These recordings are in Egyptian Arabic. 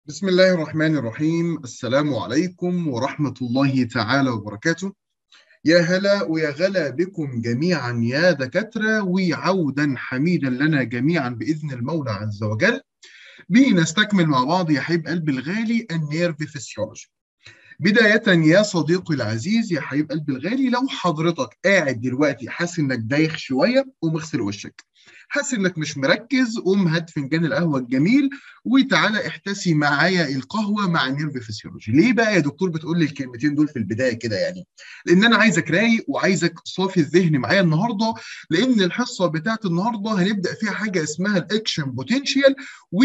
بسم الله الرحمن الرحيم السلام عليكم ورحمة الله تعالى وبركاته يا هلا ويا غلا بكم جميعا يا دكاترة وعودا حميدا لنا جميعا بإذن المولى عز وجل بنستكمل مع بعض يا حبيب قلبي الغالي النيرف فيسيولوجي بداية يا صديقي العزيز يا حبيب قلبي الغالي لو حضرتك قاعد دلوقتي حاسس انك دايخ شوية قوم اغسل وشك حاسس انك مش مركز قوم هات فنجان القهوة الجميل وتعالى احتسي معايا القهوة مع نيرف فيسيولوجي ليه بقى يا دكتور بتقول لي الكلمتين دول في البداية كده يعني لان انا عايزك رايق وعايزك صافي الذهن معايا النهاردة لان الحصة بتاعت النهاردة هنبدأ فيها حاجة اسمها الاكشن بوتنشال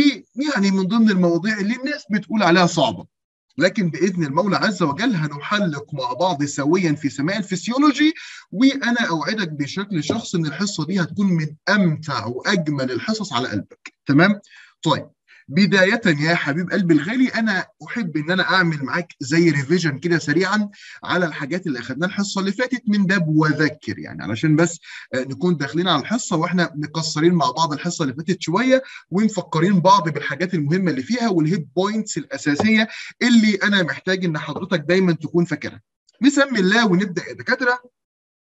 ويعني من ضمن المواضيع اللي الناس بتقول عليها صعبة لكن باذن المولى عز وجل هنحلق مع بعض سويا في سماء الفسيولوجي وانا اوعدك بشكل شخصي ان الحصه دي هتكون من امتع واجمل الحصص على قلبك تمام طيب بداية يا حبيب قلبي الغالي أنا أحب إن أنا أعمل معاك زي ريفيجن كده سريعا على الحاجات اللي أخدناها الحصة اللي فاتت من باب وذكر يعني علشان بس نكون داخلين على الحصة وإحنا مقصرين مع بعض الحصة اللي فاتت شوية ومفكرين بعض بالحاجات المهمة اللي فيها والهيد بوينتس الأساسية اللي أنا محتاج إن حضرتك دايما تكون فاكرها. بسم الله ونبدأ يا دكاترة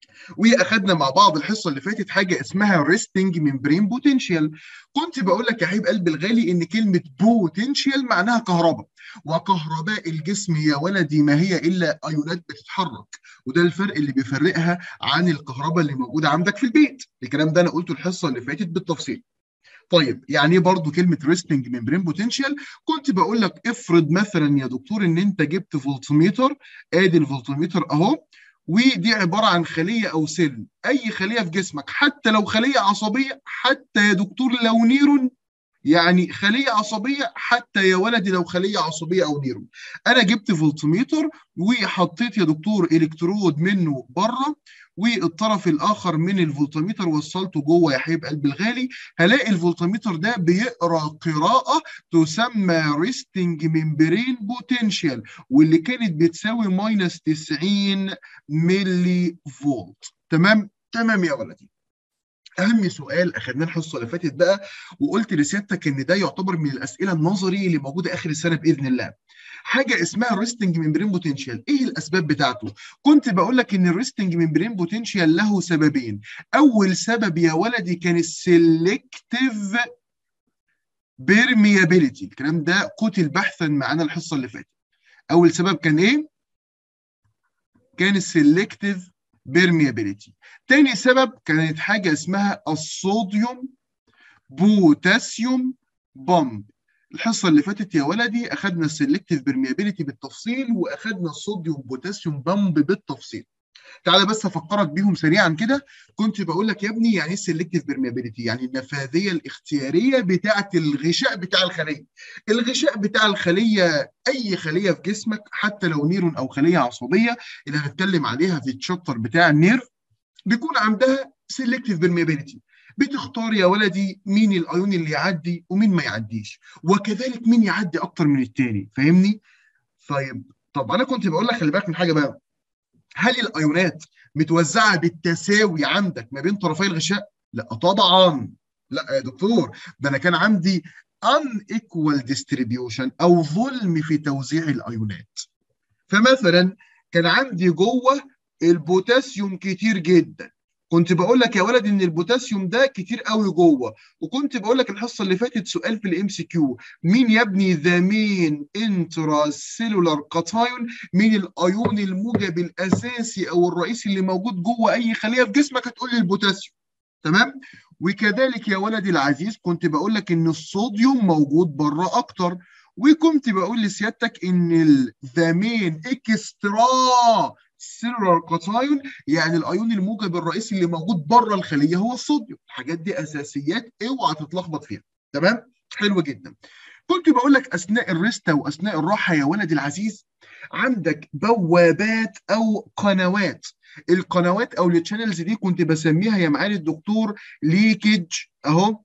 واخدنا مع بعض الحصه اللي فاتت حاجه اسمها ريستنج ممبرين بوتنشال كنت بقول لك يا حبيب قلبي الغالي ان كلمه بوتنشال معناها كهرباء وكهرباء الجسم يا ولدي ما هي الا ايونات بتتحرك وده الفرق اللي بيفرقها عن الكهرباء اللي موجوده عندك في البيت الكلام ده انا قلته الحصه اللي فاتت بالتفصيل طيب يعني ايه برضه كلمه ريستنج ممبرين بوتنشال كنت بقول لك افرض مثلا يا دكتور ان انت جبت فولتميتر ادي الفولتميتر اهو ودي عباره عن خليه او سيل اي خليه في جسمك حتى لو خليه عصبيه حتى يا دكتور لو نيرون يعني خليه عصبيه حتى يا ولدي لو خليه عصبيه او نيرون انا جبت فولتميتر وحطيت يا دكتور الكترود منه بره والطرف الاخر من الفولتميتر وصلته جوه يا حبيب قلبي الغالي هلاقي الفولتميتر ده بيقرا قراءه تسمى ريستنج ممبرين بوتنشال واللي كانت بتساوي ماينس 90 ملي فولت تمام تمام يا ولدي اهم سؤال اخدناه الحصه اللي فاتت بقى وقلت لسيادتك ان ده يعتبر من الاسئله النظري اللي موجوده اخر السنه باذن الله حاجه اسمها الريستنج ممبرين بوتنشال ايه الاسباب بتاعته كنت بقول لك ان الريستنج ممبرين بوتنشال له سببين اول سبب يا ولدي كان السلكتيف بيرميابيليتي الكلام ده قتل بحثا معانا الحصه اللي فاتت اول سبب كان ايه كان السلكتيف بيرميابيليتي تاني سبب كانت حاجه اسمها الصوديوم بوتاسيوم بامب الحصه اللي فاتت يا ولدي اخذنا السلكتيف بيرميابيليتي بالتفصيل واخذنا الصوديوم بوتاسيوم بامب بالتفصيل تعالى بس افكرك بيهم سريعا كده كنت بقول لك يا ابني يعني ايه السلكتيف بيرميابيليتي يعني النفاذيه الاختياريه بتاعه الغشاء بتاع الخليه الغشاء بتاع الخليه اي خليه في جسمك حتى لو نيرون او خليه عصبيه اللي هنتكلم عليها في الشابتر بتاع النيرف بيكون عندها سلكتيف بيرميابيليتي بتختار يا ولدي مين الايون اللي يعدي ومين ما يعديش وكذلك مين يعدي اكتر من التاني فاهمني طيب طب انا كنت بقول لك خلي بالك من حاجه بقى هل الايونات متوزعه بالتساوي عندك ما بين طرفي الغشاء لا طبعا لا يا دكتور ده انا كان عندي unequal distribution او ظلم في توزيع الايونات فمثلا كان عندي جوه البوتاسيوم كتير جدا كنت بقول لك يا ولد ان البوتاسيوم ده كتير قوي جوه وكنت بقول لك الحصه اللي فاتت سؤال في الام سي كيو مين يا ابني ذا مين انترا سيلولار كاتايون مين الايون الموجب الاساسي او الرئيسي اللي موجود جوه اي خليه في جسمك هتقول لي البوتاسيوم تمام وكذلك يا ولدي العزيز كنت بقول لك ان الصوديوم موجود بره اكتر وكنت بقول لسيادتك ان ذا مين اكسترا سيلولار كاتايون يعني الايون الموجب الرئيسي اللي موجود بره الخليه هو الصوديوم الحاجات دي اساسيات اوعى تتلخبط فيها تمام حلو جدا كنت بقول لك اثناء الريستا واثناء الراحه يا ولدي العزيز عندك بوابات او قنوات القنوات او التشانلز دي كنت بسميها يا معالي الدكتور ليكج اهو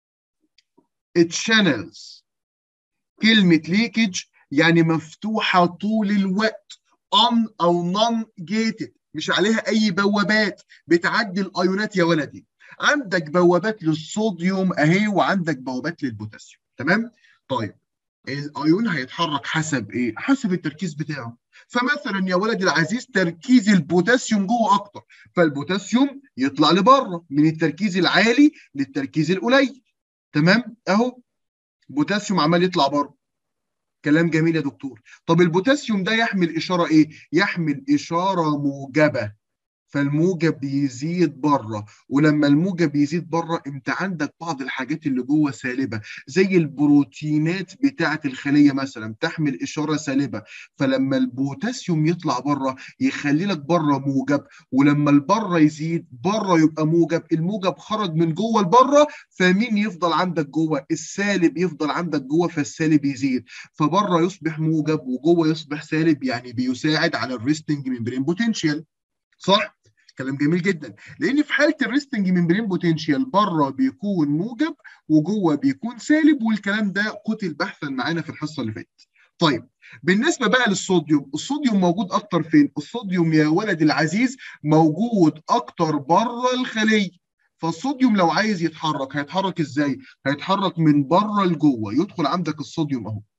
تشانلز كلمه ليكج يعني مفتوحه طول الوقت on او non gated مش عليها اي بوابات بتعدي الايونات يا ولدي عندك بوابات للصوديوم اهي وعندك بوابات للبوتاسيوم تمام طيب الايون هيتحرك حسب ايه؟ حسب التركيز بتاعه فمثلا يا ولدي العزيز تركيز البوتاسيوم جوه اكتر فالبوتاسيوم يطلع لبره من التركيز العالي للتركيز القليل تمام اهو بوتاسيوم عمال يطلع بره كلام جميل يا دكتور طب البوتاسيوم ده يحمل اشاره ايه يحمل اشاره موجبه فالموجب بيزيد بره ولما الموجب بيزيد بره انت عندك بعض الحاجات اللي جوه سالبه زي البروتينات بتاعه الخليه مثلا تحمل اشاره سالبه فلما البوتاسيوم يطلع بره يخلي لك بره موجب ولما البره يزيد بره يبقى موجب الموجب خرج من جوه لبره فمين يفضل عندك جوه السالب يفضل عندك جوه فالسالب يزيد فبره يصبح موجب وجوه يصبح سالب يعني بيساعد على الريستنج ممبرين بوتنشال صح كلام جميل جدا لان في حاله الريستنج ممبرين بوتنشال بره بيكون موجب وجوه بيكون سالب والكلام ده قتل بحثا معانا في الحصه اللي فاتت طيب بالنسبه بقى للصوديوم الصوديوم موجود اكتر فين الصوديوم يا ولد العزيز موجود اكتر بره الخليه فالصوديوم لو عايز يتحرك هيتحرك ازاي هيتحرك من بره لجوه يدخل عندك الصوديوم اهو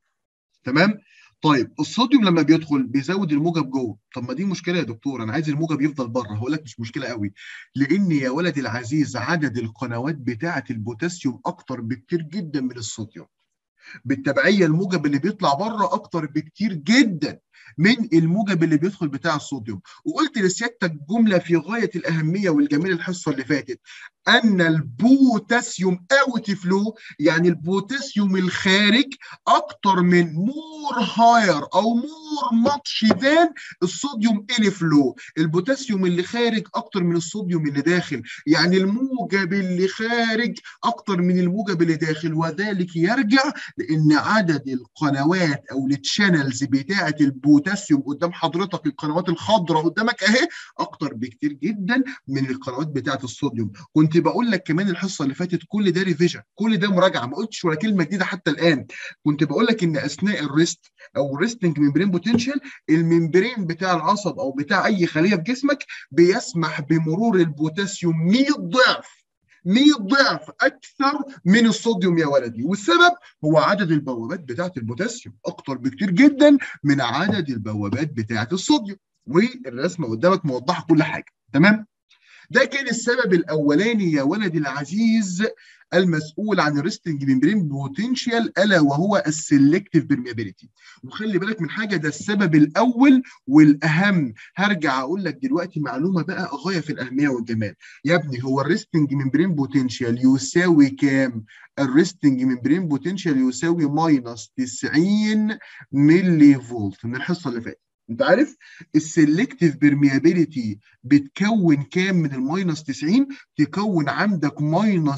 تمام طيب الصوديوم لما بيدخل بيزود الموجب جوه طب ما دي مشكله يا دكتور انا عايز الموجب يفضل بره هقول لك مش مشكله قوي لان يا ولدي العزيز عدد القنوات بتاعه البوتاسيوم اكتر بكتير جدا من الصوديوم بالتبعيه الموجب اللي بيطلع بره اكتر بكتير جدا من الموجب اللي بيدخل بتاع الصوديوم وقلت لسيادتك جمله في غايه الاهميه والجمال الحصه اللي فاتت ان البوتاسيوم اوت فلو يعني البوتاسيوم الخارج اكتر من مور هاير او مور ماتش ذان الصوديوم ان فلو البوتاسيوم اللي خارج اكتر من الصوديوم اللي داخل يعني الموجب اللي خارج اكتر من الموجب اللي داخل وذلك يرجع لان عدد القنوات او التشانلز بتاعه البوتاسيوم قدام حضرتك القنوات الخضراء قدامك اهي اكتر بكتير جدا من القنوات بتاعه الصوديوم كنت بقول لك كمان الحصه اللي فاتت كل ده ريفيجن كل ده مراجعه ما قلتش ولا كلمه جديده حتى الان كنت بقول لك ان اثناء الريست او الريستنج ممبرين بوتنشال الممبرين بتاع العصب او بتاع اي خليه في جسمك بيسمح بمرور البوتاسيوم 100 ضعف 100 ضعف اكثر من الصوديوم يا ولدي والسبب هو عدد البوابات بتاعه البوتاسيوم اكتر بكتير جدا من عدد البوابات بتاعه الصوديوم والرسمه قدامك موضحه كل حاجه تمام ده كان السبب الاولاني يا ولدي العزيز المسؤول عن الريستنج ممبرين بوتنشال الا وهو السلكتيف بيرميابيليتي وخلي بالك من حاجه ده السبب الاول والاهم هرجع اقول لك دلوقتي معلومه بقى غايه في الاهميه والجمال يا ابني هو الريستنج ممبرين بوتنشال يساوي كام الريستنج ممبرين بوتنشال يساوي ماينس 90 ملي فولت من الحصه اللي فاتت انت عارف السلكتيف بيرميابيليتي بتكون كام من الماينس 90 تكون عندك ماينس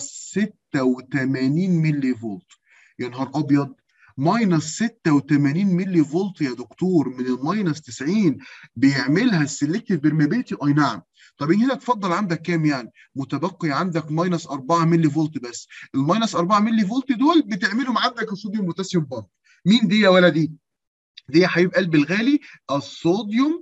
86 ملي فولت يا نهار ابيض ماينس 86 ملي فولت يا دكتور من الماينس 90 بيعملها السلكتيف بيرميابيليتي اي نعم طب هنا اتفضل عندك كام يعني متبقي عندك ماينس 4 ملي فولت بس الماينس 4 ملي فولت دول بتعملوا عندك الصوديوم بوتاسيوم بامب مين دي يا ولدي دي يا حبيب قلبي الغالي الصوديوم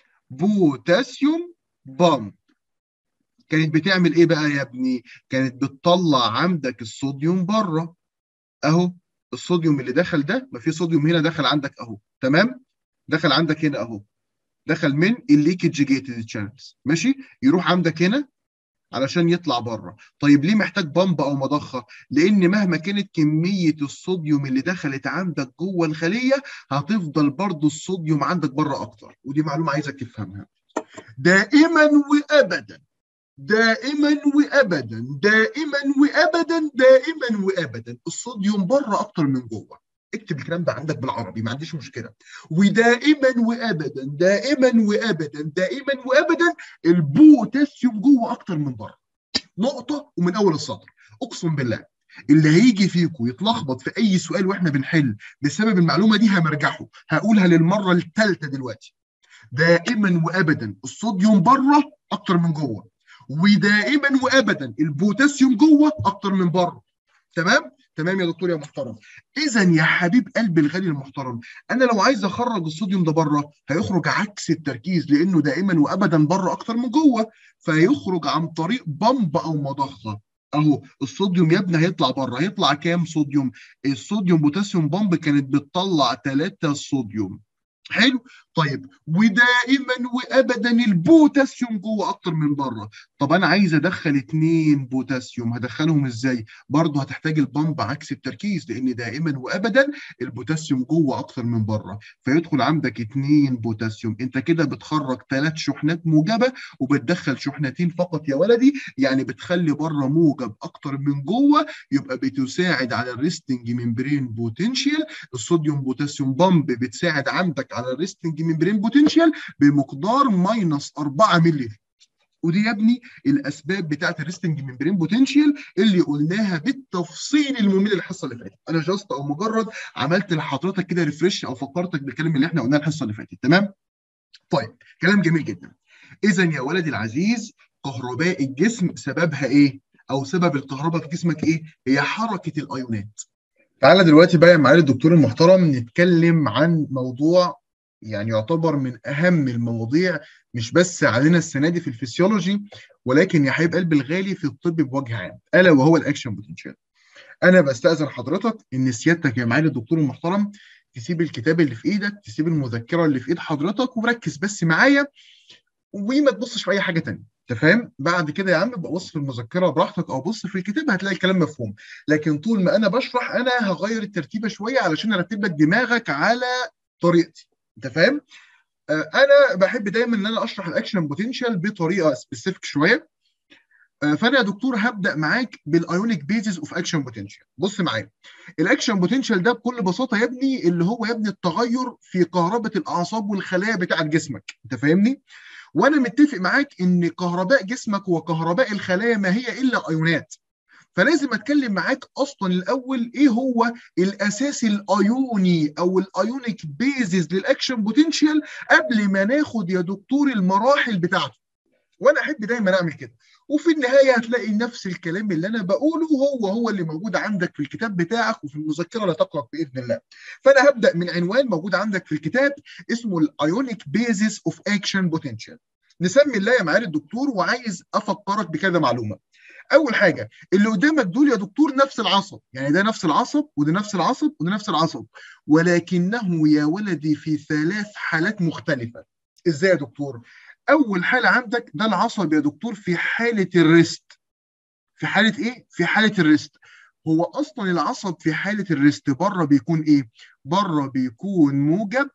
بوتاسيوم بامب كانت بتعمل ايه بقى يا ابني كانت بتطلع عندك الصوديوم بره اهو الصوديوم اللي دخل ده ما في صوديوم هنا دخل عندك اهو تمام دخل عندك هنا اهو دخل من الليكج جيتد تشانلز ماشي يروح عندك هنا علشان يطلع بره طيب ليه محتاج بامب او مضخه لان مهما كانت كميه الصوديوم اللي دخلت عندك جوه الخليه هتفضل برضو الصوديوم عندك بره اكتر ودي معلومه عايزك تفهمها دائما وابدا دائما وابدا دائما وابدا دائما وابدا الصوديوم بره اكتر من جوه اكتب الكلام ده عندك بالعربي ما عنديش مشكله ودائما وابدا دائما وابدا دائما وابدا البوتاسيوم جوه اكتر من بره نقطه ومن اول السطر اقسم بالله اللي هيجي فيكم يتلخبط في اي سؤال واحنا بنحل بسبب المعلومه دي همرجحه هقولها للمره الثالثه دلوقتي دائما وابدا الصوديوم بره اكتر من جوه ودائما وابدا البوتاسيوم جوه اكتر من بره تمام تمام يا دكتور يا محترم اذا يا حبيب قلبي الغالي المحترم انا لو عايز اخرج الصوديوم ده بره هيخرج عكس التركيز لانه دائما وابدا بره اكتر من جوه فيخرج عن طريق بمب او مضخه اهو الصوديوم يا ابني هيطلع بره هيطلع كام صوديوم الصوديوم بوتاسيوم بامب كانت بتطلع 3 صوديوم حلو طيب ودائما وابدا البوتاسيوم جوه اكتر من بره طب انا عايز ادخل اتنين بوتاسيوم هدخلهم ازاي برضه هتحتاج البامب عكس التركيز لان دائما وابدا البوتاسيوم جوه اكتر من بره فيدخل عندك اتنين بوتاسيوم انت كده بتخرج ثلاث شحنات موجبه وبتدخل شحنتين فقط يا ولدي يعني بتخلي بره موجب اكتر من جوه يبقى بتساعد على الريستنج ممبرين بوتنشال الصوديوم بوتاسيوم بامب بتساعد عندك على الريستنج ممبرين بوتنشال بمقدار ماينس 4 مللي ودي يا ابني الاسباب بتاعت الريستنج ممبرين بوتنشال اللي قلناها بالتفصيل الممل الحصه اللي فاتت انا جاست او مجرد عملت لحضرتك كده ريفرش او فكرتك بالكلام اللي احنا قلناه الحصه اللي فاتت تمام طيب كلام جميل جدا اذا يا ولدي العزيز كهرباء الجسم سببها ايه او سبب الكهرباء في جسمك ايه هي حركه الايونات تعالى دلوقتي بقى يا معالي الدكتور المحترم نتكلم عن موضوع يعني يعتبر من اهم المواضيع مش بس علينا السنه دي في الفسيولوجي ولكن يا حبيب قلبي الغالي في الطب بوجه عام الا وهو الاكشن بوتنشال انا بستاذن حضرتك ان سيادتك يا معالي الدكتور المحترم تسيب الكتاب اللي في ايدك تسيب المذكره اللي في ايد حضرتك وركز بس معايا وما تبصش في اي حاجه ثانيه انت فاهم بعد كده يا عم بص في المذكره براحتك او بص في الكتاب هتلاقي الكلام مفهوم لكن طول ما انا بشرح انا هغير الترتيبه شويه علشان ارتب لك دماغك على طريقتي انت فاهم آه انا بحب دايما ان انا اشرح الاكشن بوتنشال بطريقه سبيسيفيك شويه آه فانا يا دكتور هبدا معاك بالايونيك بيزز اوف اكشن بوتنشال بص معايا الاكشن بوتنشال ده بكل بساطه يا ابني اللي هو يا ابني التغير في كهرباء الاعصاب والخلايا بتاعت جسمك انت فاهمني وانا متفق معاك ان كهرباء جسمك وكهرباء الخلايا ما هي الا ايونات فلازم اتكلم معاك اصلا الاول ايه هو الاساس الايوني او الايونيك بيزز للاكشن بوتنشال قبل ما ناخد يا دكتور المراحل بتاعته وانا احب دايما اعمل كده وفي النهايه هتلاقي نفس الكلام اللي انا بقوله هو هو اللي موجود عندك في الكتاب بتاعك وفي المذكره اللي تقرا باذن الله. فانا هبدا من عنوان موجود عندك في الكتاب اسمه الايونيك بيزس اوف اكشن بوتنشال. نسمي الله يا معالي الدكتور وعايز افكرك بكذا معلومه. اول حاجه اللي قدامك دول يا دكتور نفس العصب يعني ده نفس العصب وده نفس العصب وده نفس العصب ولكنه يا ولدي في ثلاث حالات مختلفه. ازاي يا دكتور؟ اول حاله عندك ده العصب يا دكتور في حاله الريست في حاله ايه في حاله الريست هو اصلا العصب في حاله الريست بره بيكون ايه بره بيكون موجب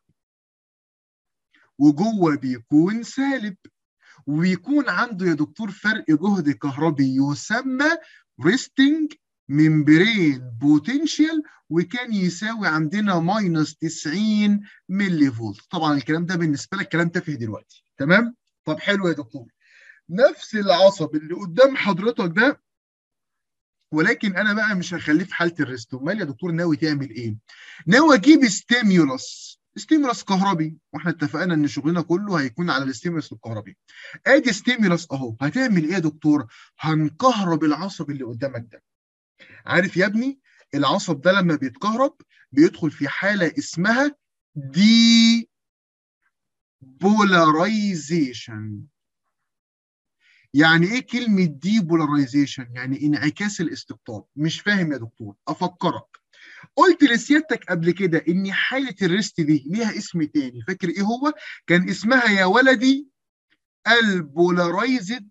وجوه بيكون سالب وبيكون عنده يا دكتور فرق جهد كهربي يسمى ريستنج ممبرين بوتنشال وكان يساوي عندنا ماينس 90 ملي فولت طبعا الكلام ده بالنسبه لك كلام تافه دلوقتي تمام طب حلو يا دكتور نفس العصب اللي قدام حضرتك ده ولكن انا بقى مش هخليه في حاله الريست امال يا دكتور ناوي تعمل ايه ناوي اجيب ستيميولس ستيمولس كهربي واحنا اتفقنا ان شغلنا كله هيكون على الستيمولس الكهربي ادي ستيمولس اهو هتعمل ايه يا دكتور هنكهرب العصب اللي قدامك ده عارف يا ابني العصب ده لما بيتكهرب بيدخل في حاله اسمها دي بولاريزيشن يعني ايه كلمة دي بولاريزيشن؟ يعني انعكاس الاستقطاب، مش فاهم يا دكتور، افكرك. قلت لسيادتك قبل كده ان حالة الريست دي ليها اسم تاني، فاكر ايه هو؟ كان اسمها يا ولدي البولارايزد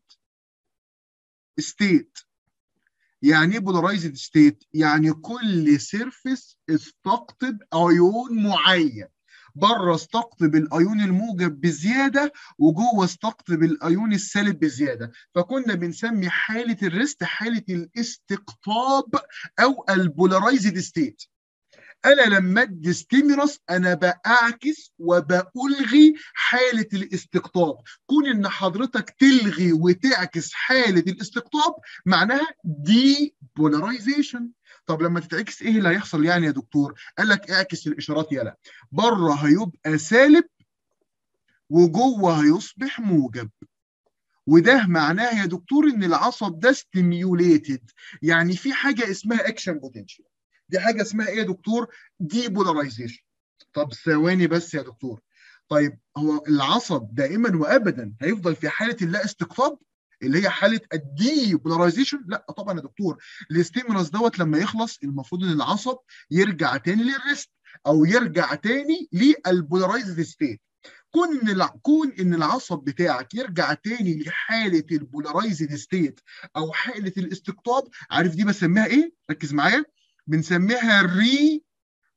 ستيت. يعني ايه بولارايزد ستيت؟ يعني كل سيرفيس استقطب ايون معين. بره استقطب الايون الموجب بزياده وجوه استقطب الايون السالب بزياده فكنا بنسمي حاله الريست حاله الاستقطاب او البولارايزد ستيت انا لما ادي ستيمولس انا باعكس وبالغي حاله الاستقطاب كون ان حضرتك تلغي وتعكس حاله الاستقطاب معناها دي بولاريزيشن طب لما تتعكس ايه اللي هيحصل يعني يا دكتور قال لك اعكس الاشارات يلا بره هيبقى سالب وجوه هيصبح موجب وده معناه يا دكتور ان العصب ده ستيميوليتد يعني في حاجه اسمها اكشن بوتنشال دي حاجه اسمها ايه يا دكتور دي بولاريزيشن طب ثواني بس يا دكتور طيب هو العصب دائما وابدا هيفضل في حاله اللا استقطاب اللي هي حاله الدي بولاريزيشن لا طبعا يا دكتور الاستيمولس دوت لما يخلص المفروض ان العصب يرجع تاني للريست او يرجع تاني للبولارايزد ستيت كون ان الع- كون ان العصب بتاعك يرجع تاني لحاله البولارايزد ستيت او حاله الاستقطاب عارف دي بسميها ايه؟ ركز معايا بنسميها ري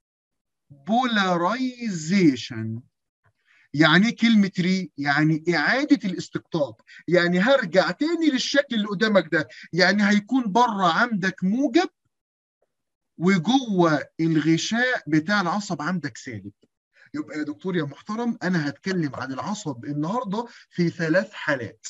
بولاريزيشن يعني ايه كلمة ري؟ يعني إعادة الاستقطاب، يعني هرجع تاني للشكل اللي قدامك ده، يعني هيكون بره عندك موجب وجوه الغشاء بتاع العصب عندك سالب. يبقى يا دكتور يا محترم أنا هتكلم عن العصب النهارده في ثلاث حالات.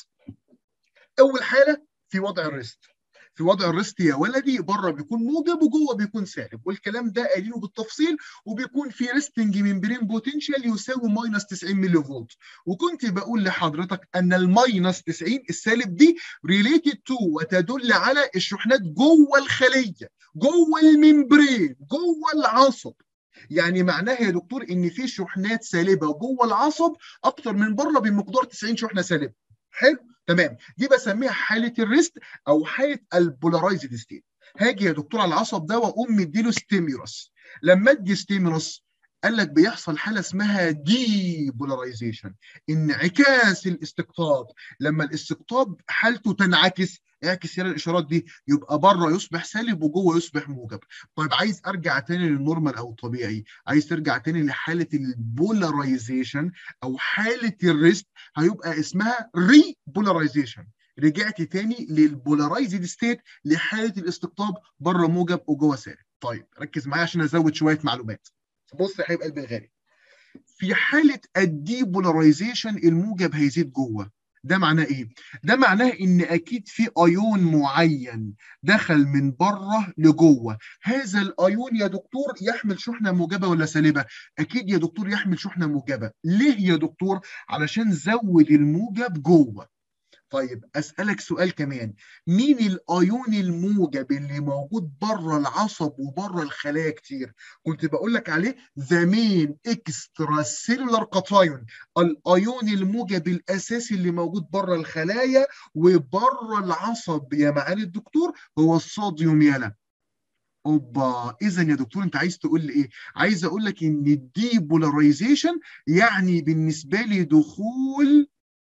أول حالة في وضع الريست. في وضع الريست يا ولدي بره بيكون موجب وجوه بيكون سالب والكلام ده قايلينه بالتفصيل وبيكون في ريستنج ممبرين بوتنشال يساوي ماينس 90 ملي فولت وكنت بقول لحضرتك ان الماينس 90 السالب دي ريليتد تو وتدل على الشحنات جوه الخليه جوه الممبرين جوه العصب يعني معناها يا دكتور ان في شحنات سالبه جوه العصب اكتر من بره بمقدار 90 شحنه سالبه حلو تمام دي بسميها حاله الريست او حاله البولارايزد ستيت هاجي يا دكتور على العصب ده واقوم مديله ستيمولس لما ادي ستيمولس قال لك بيحصل حاله اسمها دي بولاريزيشن انعكاس الاستقطاب لما الاستقطاب حالته تنعكس اعكس هنا الاشارات دي يبقى بره يصبح سالب وجوه يصبح موجب طيب عايز ارجع تاني للنورمال او الطبيعي عايز ترجع تاني لحاله البولاريزيشن او حاله الريست هيبقى اسمها ري بولاريزيشن رجعت تاني للبولارايزد ستيت لحاله الاستقطاب بره موجب وجوه سالب طيب ركز معايا عشان ازود شويه معلومات بص يا حبيب قلبي الغالي في حاله الديبولاريزيشن الموجب هيزيد جوه ده معناه ايه؟ ده معناه ان اكيد في ايون معين دخل من بره لجوه، هذا الايون يا دكتور يحمل شحنه موجبه ولا سالبه؟ اكيد يا دكتور يحمل شحنه موجبه، ليه يا دكتور؟ علشان زود الموجب جوه. طيب اسالك سؤال كمان مين الايون الموجب اللي موجود بره العصب وبره الخلايا كتير كنت بقول لك عليه ذا مين اكسترا سيلولار كاتايون الايون الموجب الاساسي اللي موجود بره الخلايا وبره العصب يا معالي الدكتور هو الصوديوم يالا اوبا اذا يا دكتور انت عايز تقول لي ايه عايز اقول لك ان الديبولاريزيشن يعني بالنسبه لي دخول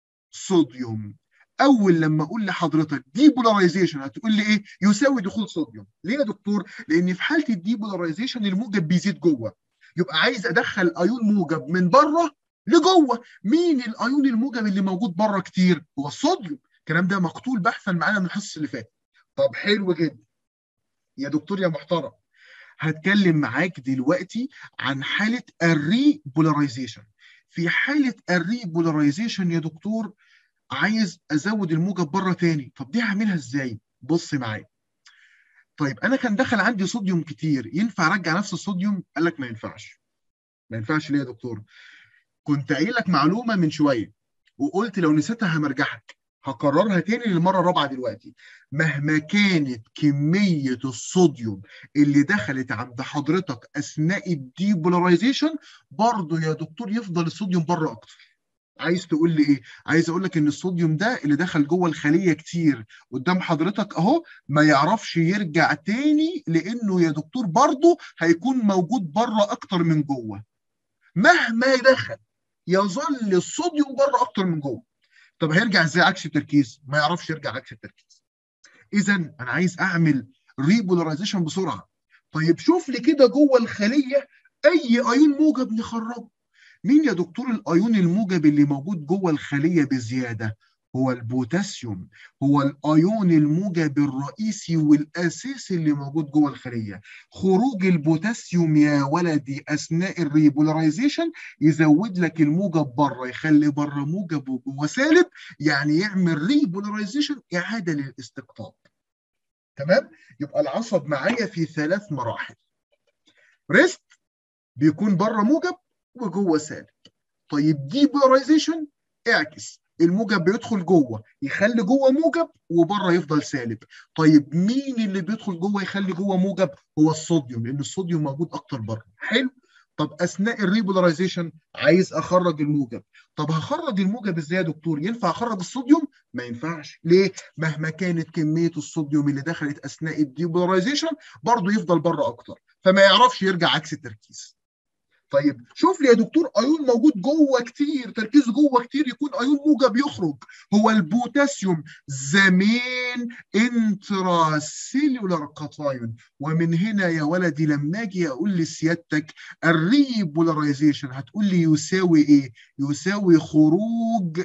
صوديوم اول لما اقول لحضرتك ديبولاريزيشن هتقول لي ايه يساوي دخول صوديوم ليه يا دكتور لان في حاله الديبولاريزيشن الموجب بيزيد جوه يبقى عايز ادخل ايون موجب من بره لجوه مين الايون الموجب اللي موجود بره كتير هو الصوديوم الكلام ده مقتول بحثا معانا من الحصه اللي فاتت طب حلو جدا يا دكتور يا محترم هتكلم معاك دلوقتي عن حاله الري بولاريزيشن في حاله الري بولاريزيشن يا دكتور عايز ازود الموجب بره تاني طب دي هعملها ازاي بص معايا طيب انا كان دخل عندي صوديوم كتير ينفع ارجع نفس الصوديوم قال لك ما ينفعش ما ينفعش ليه يا دكتور كنت قايل لك معلومه من شويه وقلت لو نسيتها همرجعك هكررها تاني للمره الرابعه دلوقتي مهما كانت كميه الصوديوم اللي دخلت عند حضرتك اثناء الديبولاريزيشن برضه يا دكتور يفضل الصوديوم بره اكتر عايز تقول لي ايه؟ عايز اقول لك ان الصوديوم ده اللي دخل جوه الخليه كتير قدام حضرتك اهو ما يعرفش يرجع تاني لانه يا دكتور برضه هيكون موجود بره اكتر من جوه. مهما يدخل يظل الصوديوم بره اكتر من جوه. طب هيرجع ازاي عكس التركيز؟ ما يعرفش يرجع عكس التركيز. اذا انا عايز اعمل ريبولاريزيشن بسرعه. طيب شوف لي كده جوه الخليه اي ايون موجب نخرجه. مين يا دكتور الايون الموجب اللي موجود جوه الخليه بزياده؟ هو البوتاسيوم هو الايون الموجب الرئيسي والاساسي اللي موجود جوه الخليه خروج البوتاسيوم يا ولدي اثناء الريبولاريزيشن يزود لك الموجب بره يخلي بره موجب وجوه سالب يعني يعمل ريبولاريزيشن اعاده للاستقطاب تمام يبقى العصب معايا في ثلاث مراحل ريست بيكون بره موجب وجوه سالب طيب ديبولاريزيشن اعكس الموجب بيدخل جوه يخلي جوه موجب وبره يفضل سالب طيب مين اللي بيدخل جوه يخلي جوه موجب هو الصوديوم لان الصوديوم موجود اكتر بره حلو طب اثناء الريبولاريزيشن عايز اخرج الموجب طب هخرج الموجب ازاي يا دكتور ينفع اخرج الصوديوم ما ينفعش ليه مهما كانت كميه الصوديوم اللي دخلت اثناء الديبولاريزيشن برضه يفضل بره اكتر فما يعرفش يرجع عكس التركيز طيب شوف لي يا دكتور ايون موجود جوه كتير تركيز جوه كتير يكون ايون موجب يخرج هو البوتاسيوم زمين انتراسيلولار كاتايون ومن هنا يا ولدي لما اجي اقول لسيادتك الريبولاريزيشن هتقول لي يساوي ايه يساوي خروج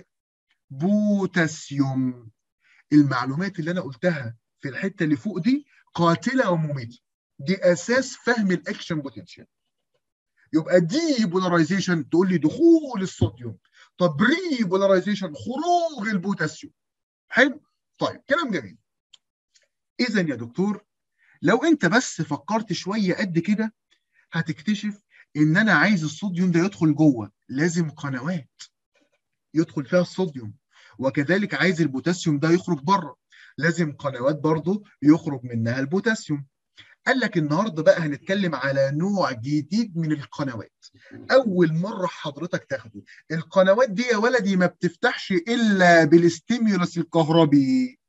بوتاسيوم المعلومات اللي انا قلتها في الحته اللي فوق دي قاتله ومميته دي اساس فهم الاكشن بوتنشال يبقى دي بولاريزيشن تقول لي دخول الصوديوم طب ري بولاريزيشن خروج البوتاسيوم حلو طيب كلام جميل اذا يا دكتور لو انت بس فكرت شويه قد كده هتكتشف ان انا عايز الصوديوم ده يدخل جوه لازم قنوات يدخل فيها الصوديوم وكذلك عايز البوتاسيوم ده يخرج بره لازم قنوات برضه يخرج منها البوتاسيوم قال لك النهارده بقى هنتكلم على نوع جديد من القنوات اول مره حضرتك تاخده القنوات دي يا ولدي ما بتفتحش الا بالاستيميولس الكهربي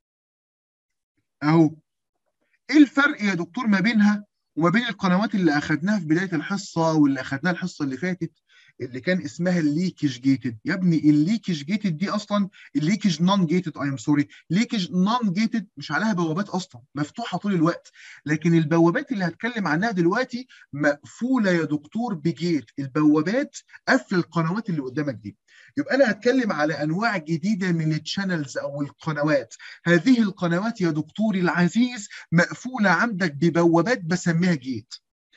اهو ايه الفرق يا دكتور ما بينها وما بين القنوات اللي اخذناها في بدايه الحصه واللي اخذناها الحصه اللي فاتت اللي كان اسمها الليكج جيتد يا ابني الليكج جيتد دي اصلا الليكج نون جيتد اي ام سوري ليكج نون جيتد مش عليها بوابات اصلا مفتوحه طول الوقت لكن البوابات اللي هتكلم عنها دلوقتي مقفوله يا دكتور بجيت البوابات قفل القنوات اللي قدامك دي يبقى انا هتكلم على انواع جديده من التشانلز او القنوات هذه القنوات يا دكتوري العزيز مقفوله عندك ببوابات بسميها جيت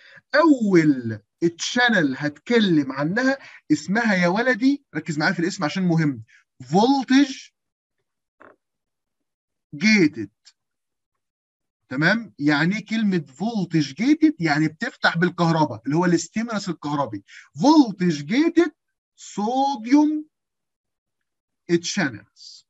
اول التشانل هتكلم عنها اسمها يا ولدي ركز معايا في الاسم عشان مهم فولتج جيتد تمام يعني ايه كلمه فولتج جيتد يعني بتفتح بالكهرباء اللي هو الاستيمولس الكهربي فولتج جيتد صوديوم تشانلز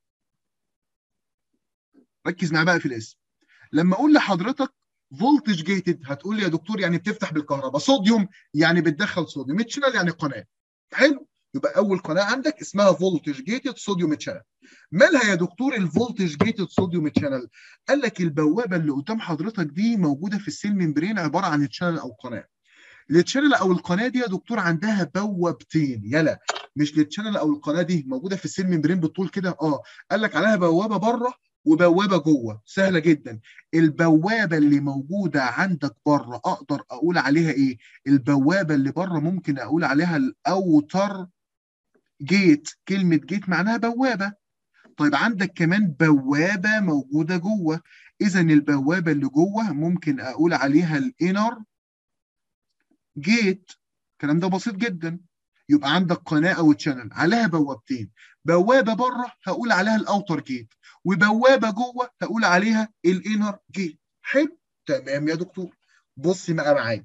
ركز معايا بقى في الاسم لما اقول لحضرتك فولتج جيتد هتقول لي يا دكتور يعني بتفتح بالكهرباء صوديوم يعني بتدخل صوديوم تشانل يعني قناه حلو يبقى اول قناه عندك اسمها فولتج جيتد صوديوم تشانل مالها يا دكتور الفولتج جيتد صوديوم تشانل قال لك البوابه اللي قدام حضرتك دي موجوده في السيل ممبرين عباره عن تشانل او قناه التشانل او القناه دي يا دكتور عندها بوابتين يلا مش التشانل او القناه دي موجوده في السيل ممبرين بالطول كده اه قال لك عليها بوابه بره وبوابه جوه سهله جدا البوابه اللي موجوده عندك بره اقدر اقول عليها ايه البوابه اللي بره ممكن اقول عليها الاوتر جيت كلمه جيت معناها بوابه طيب عندك كمان بوابه موجوده جوه اذا البوابه اللي جوه ممكن اقول عليها الانر جيت الكلام ده بسيط جدا يبقى عندك قناه او تشانل عليها بوابتين بوابه بره هقول عليها الاوتر جيت وبوابه جوه هقول عليها الانر جيت حلو تمام يا دكتور بص بقى معايا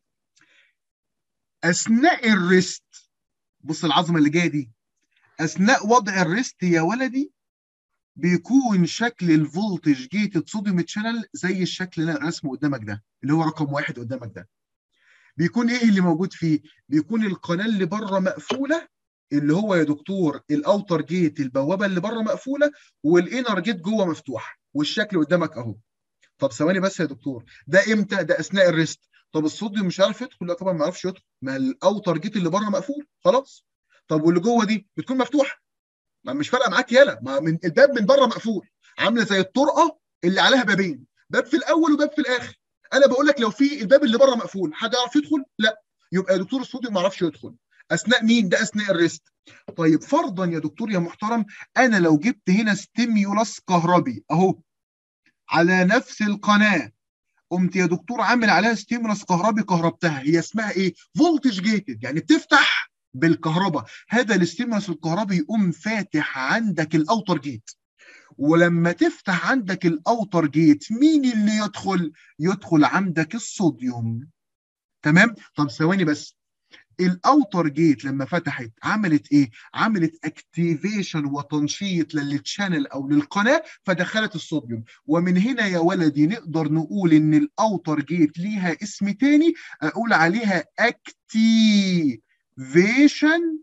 اثناء الريست بص العظمه اللي جايه دي اثناء وضع الريست يا ولدي بيكون شكل الفولتج جيتد صوديوم تشانل زي الشكل اللي انا رسمه قدامك ده اللي هو رقم واحد قدامك ده بيكون ايه اللي موجود فيه؟ بيكون القناه اللي بره مقفوله اللي هو يا دكتور الاوتر جيت البوابه اللي بره مقفوله والانر جيت جوه مفتوح والشكل قدامك اهو طب ثواني بس يا دكتور ده امتى ده اثناء الريست طب الصوديوم مش عارف يدخل لا طبعا ما يعرفش يدخل ما الاوتر جيت اللي بره مقفول خلاص طب واللي جوه دي بتكون مفتوحه ما مش فارقه معاك يالا ما من الباب من بره مقفول عامله زي الطرقه اللي عليها بابين باب في الاول وباب في الاخر انا بقول لك لو في الباب اللي بره مقفول حد يعرف يدخل لا يبقى يا دكتور الصوديوم ما يعرفش يدخل اثناء مين ده اثناء الريست طيب فرضا يا دكتور يا محترم انا لو جبت هنا ستيميولس كهربي اهو على نفس القناه قمت يا دكتور عامل عليها ستيمولس كهربي كهربتها هي اسمها ايه فولتج جيتد يعني بتفتح بالكهرباء هذا الاستيمولس الكهربي يقوم فاتح عندك الاوتر جيت ولما تفتح عندك الاوتر جيت مين اللي يدخل يدخل عندك الصوديوم تمام طب ثواني بس الاوتر جيت لما فتحت عملت ايه؟ عملت اكتيفيشن وتنشيط للتشانل او للقناه فدخلت الصوديوم ومن هنا يا ولدي نقدر نقول ان الاوتر جيت ليها اسم تاني اقول عليها اكتيفيشن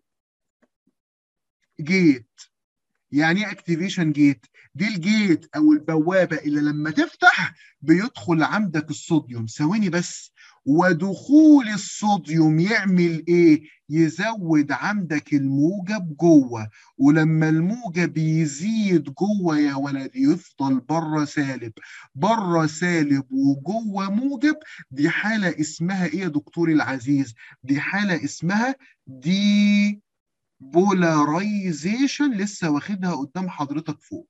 جيت يعني ايه اكتيفيشن جيت دي الجيت او البوابه اللي لما تفتح بيدخل عندك الصوديوم ثواني بس ودخول الصوديوم يعمل ايه يزود عندك الموجب جوه ولما الموجب يزيد جوه يا ولد يفضل بره سالب بره سالب وجوه موجب دي حاله اسمها ايه يا دكتوري العزيز دي حاله اسمها دي بولاريزيشن لسه واخدها قدام حضرتك فوق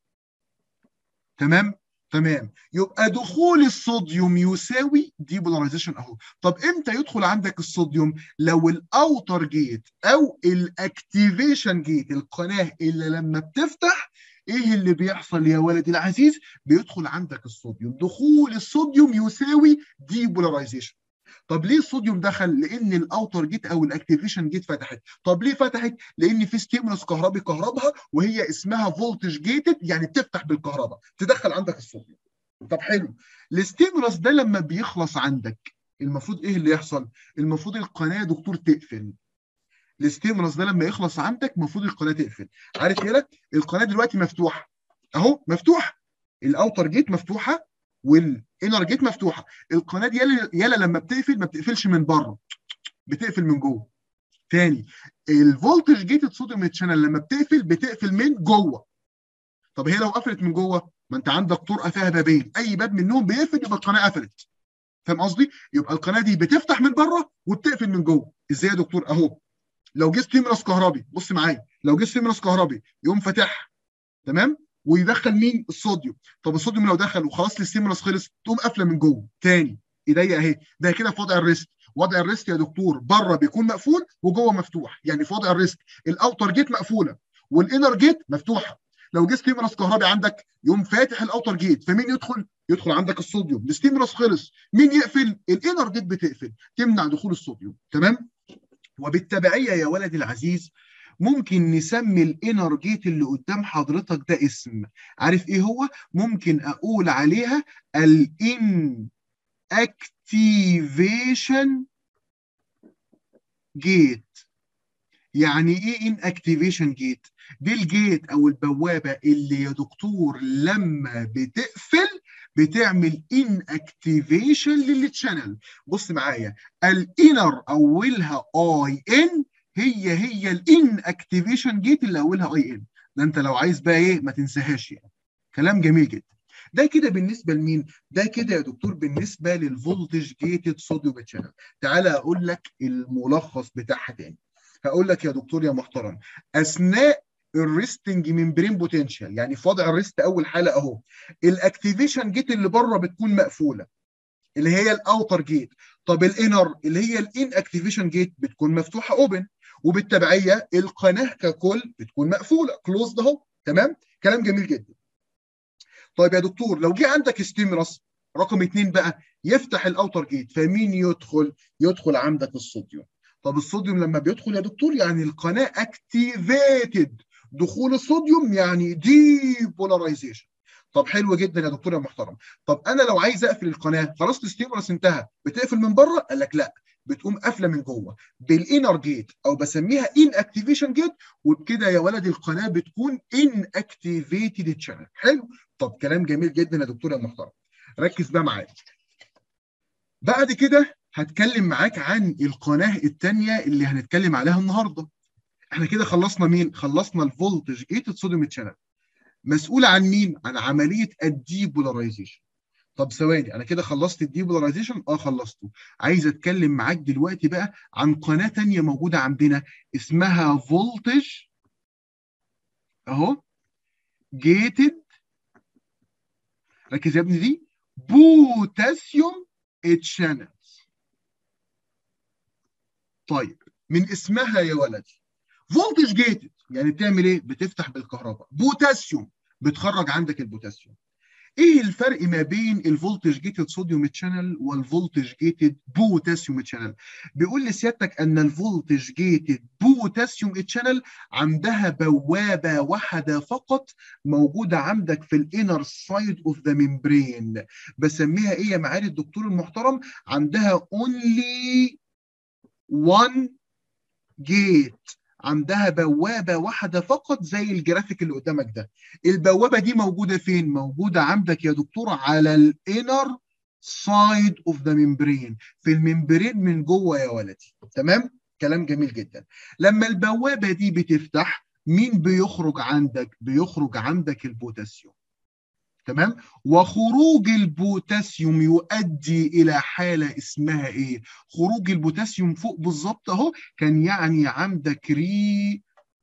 تمام تمام يبقى دخول الصوديوم يساوي دي بولاريزيشن اهو طب امتى يدخل عندك الصوديوم لو الاوتر جيت او الاكتيفيشن جيت القناه اللي لما بتفتح ايه اللي بيحصل يا ولدي العزيز بيدخل عندك الصوديوم دخول الصوديوم يساوي دي بولاريزيشن طب ليه الصوديوم دخل؟ لان الاوتر جيت او الاكتيفيشن جيت فتحت، طب ليه فتحت؟ لان في ستيمولس كهربي كهربها وهي اسمها فولتج جيتد يعني بتفتح بالكهرباء، تدخل عندك الصوديوم. طب حلو، الستيمولس ده لما بيخلص عندك المفروض ايه اللي يحصل؟ المفروض القناه يا دكتور تقفل. الستيمولس ده لما يخلص عندك المفروض القناه تقفل. عارف ايه القناه دلوقتي مفتوحه. اهو مفتوحه. الاوتر جيت مفتوحه والانر جيت مفتوحه القناه دي يلا, يلا لما بتقفل ما بتقفلش من بره بتقفل من جوه تاني الفولتج جيت صوديوم تشانل لما بتقفل بتقفل من جوه طب هي لو قفلت من جوه ما انت عندك طرقه فيها بابين اي باب منهم بيقفل يبقى القناه قفلت فاهم قصدي يبقى القناه دي بتفتح من بره وبتقفل من جوه ازاي يا دكتور اهو لو جه ستيمولس كهربي بص معايا لو جه ستيمولس كهربي يقوم فاتحها تمام ويدخل مين الصوديوم طب الصوديوم لو دخل وخلاص الستيمولس خلص تقوم قافله من جوه تاني ايديا اهي ده كده في وضع الريست وضع الريست يا دكتور بره بيكون مقفول وجوه مفتوح يعني في وضع الريست الاوتر جيت مقفوله والانر جيت مفتوحه لو جه ستيمولس كهربي عندك يقوم فاتح الاوتر جيت فمين يدخل يدخل عندك الصوديوم الستيمولس خلص مين يقفل الانر جيت بتقفل تمنع دخول الصوديوم تمام وبالتبعيه يا ولدي العزيز ممكن نسمي الانر جيت اللي قدام حضرتك ده اسم عارف ايه هو ممكن اقول عليها الان اكتيفيشن جيت يعني ايه ان اكتيفيشن جيت دي الجيت او البوابه اللي يا دكتور لما بتقفل بتعمل ان اكتيفيشن للتشانل بص معايا الانر اولها اي ان هي هي الان اكتيفيشن جيت اللي اولها اي ان ده انت لو عايز بقى ايه ما تنساهاش يعني كلام جميل جدا ده كده بالنسبه لمين ده كده يا دكتور بالنسبه للفولتج جيتد صوديوم تشانل تعالى اقول لك الملخص بتاعها تاني هقول لك يا دكتور يا محترم اثناء الريستنج ممبرين بوتنشال يعني في وضع الريست اول حاله اهو الاكتيفيشن جيت اللي بره بتكون مقفوله اللي هي الاوتر جيت طب الانر اللي هي الان اكتيفيشن جيت بتكون مفتوحه اوبن وبالتبعيه القناه ككل بتكون مقفوله كلوزد اهو تمام كلام جميل جدا طيب يا دكتور لو جه عندك ستيمولس رقم اثنين بقى يفتح الاوتر جيت فمين يدخل يدخل عندك الصوديوم طب الصوديوم لما بيدخل يا دكتور يعني القناه اكتيفيتد دخول الصوديوم يعني دي بولاريزيشن طب حلو جدا يا دكتور يا محترم طب انا لو عايز اقفل القناه خلاص الستيمولس انتهى بتقفل من بره قال لك لا بتقوم قافله من جوه بالانر جيت او بسميها ان اكتيفيشن جيت وبكده يا ولد القناه بتكون ان اكتيفيتد تشانل حلو طب كلام جميل جدا يا دكتور يا محترم ركز بقى معايا بعد كده هتكلم معاك عن القناه الثانيه اللي هنتكلم عليها النهارده احنا كده خلصنا مين خلصنا الفولتج جيتد صوديوم تشانل مسؤول عن مين عن عمليه الديبولاريزيشن طب ثواني انا كده خلصت الديبولاريزيشن اه خلصته عايز اتكلم معاك دلوقتي بقى عن قناه ثانيه موجوده عندنا اسمها فولتج اهو جيتد ركز يا ابني دي بوتاسيوم تشانلز طيب من اسمها يا ولدي فولتج جيتد يعني بتعمل ايه بتفتح بالكهرباء بوتاسيوم بتخرج عندك البوتاسيوم ايه الفرق ما بين الفولتج جيتد صوديوم تشانل والفولتج جيتد بوتاسيوم تشانل بيقول لسيادتك ان الفولتج جيتد بوتاسيوم تشانل عندها بوابه واحده فقط موجوده عندك في الانر سايد اوف ذا ممبرين بسميها ايه يا معالي الدكتور المحترم عندها only one جيت عندها بوابة واحدة فقط زي الجرافيك اللي قدامك ده البوابة دي موجودة فين؟ موجودة عندك يا دكتور على الانر سايد اوف ذا ممبرين في الممبرين من جوه يا ولدي تمام؟ كلام جميل جدا لما البوابة دي بتفتح مين بيخرج عندك؟ بيخرج عندك البوتاسيوم تمام وخروج البوتاسيوم يؤدي الى حاله اسمها ايه خروج البوتاسيوم فوق بالظبط اهو كان يعني عندك ري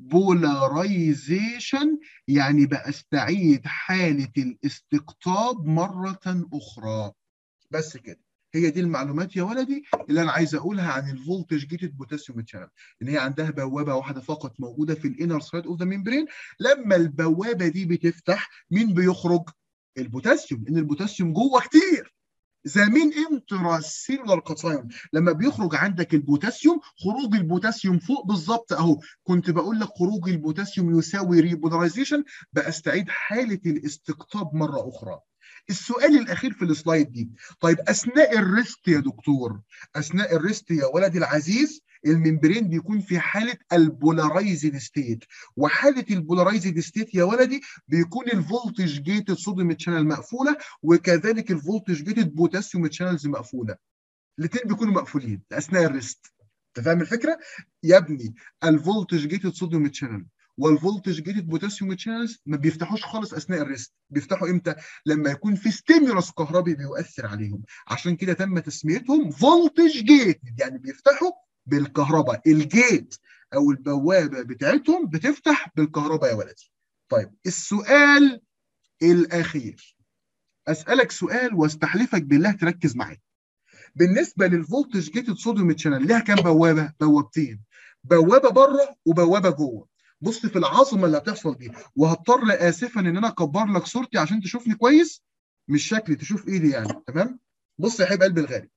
بولاريزيشن يعني بستعيد حاله الاستقطاب مره اخرى بس كده هي دي المعلومات يا ولدي اللي انا عايز اقولها عن الفولتج جيتد بوتاسيوم تشانل ان هي عندها بوابه واحده فقط موجوده في الانر سايد اوف ذا ممبرين لما البوابه دي بتفتح مين بيخرج البوتاسيوم لان البوتاسيوم جوه كتير ذا مين انتراسيلولار كاتايون لما بيخرج عندك البوتاسيوم خروج البوتاسيوم فوق بالظبط اهو كنت بقول لك خروج البوتاسيوم يساوي ريبولاريزيشن بستعيد حاله الاستقطاب مره اخرى السؤال الاخير في السلايد دي طيب اثناء الريست يا دكتور اثناء الريست يا ولدي العزيز الممبرين بيكون في حاله البولارايزد ستيت وحاله البولارايزد ستيت يا ولدي بيكون الفولتج جيتد صوديوم تشانل مقفوله وكذلك الفولتج جيتد بوتاسيوم تشانلز مقفوله الاثنين بيكونوا مقفولين اثناء الريست انت فاهم الفكره يا ابني الفولتج جيتد صوديوم تشانل والفولتج جيتد بوتاسيوم تشانلز ما بيفتحوش خالص اثناء الريست بيفتحوا امتى لما يكون في ستيمولس كهربي بيؤثر عليهم عشان كده تم تسميتهم فولتج جيتد يعني بيفتحوا بالكهرباء الجيت او البوابه بتاعتهم بتفتح بالكهرباء يا ولدي طيب السؤال الاخير اسالك سؤال واستحلفك بالله تركز معايا بالنسبه للفولتج جيتد صوديوم تشانل ليها كام بوابه بوابتين بوابه بره وبوابه جوه بص في العظمه اللي هتحصل دي وهضطر اسفا ان انا اكبر لك صورتي عشان تشوفني كويس مش شكلي تشوف ايدي يعني تمام بص يا حبيب قلبي الغالي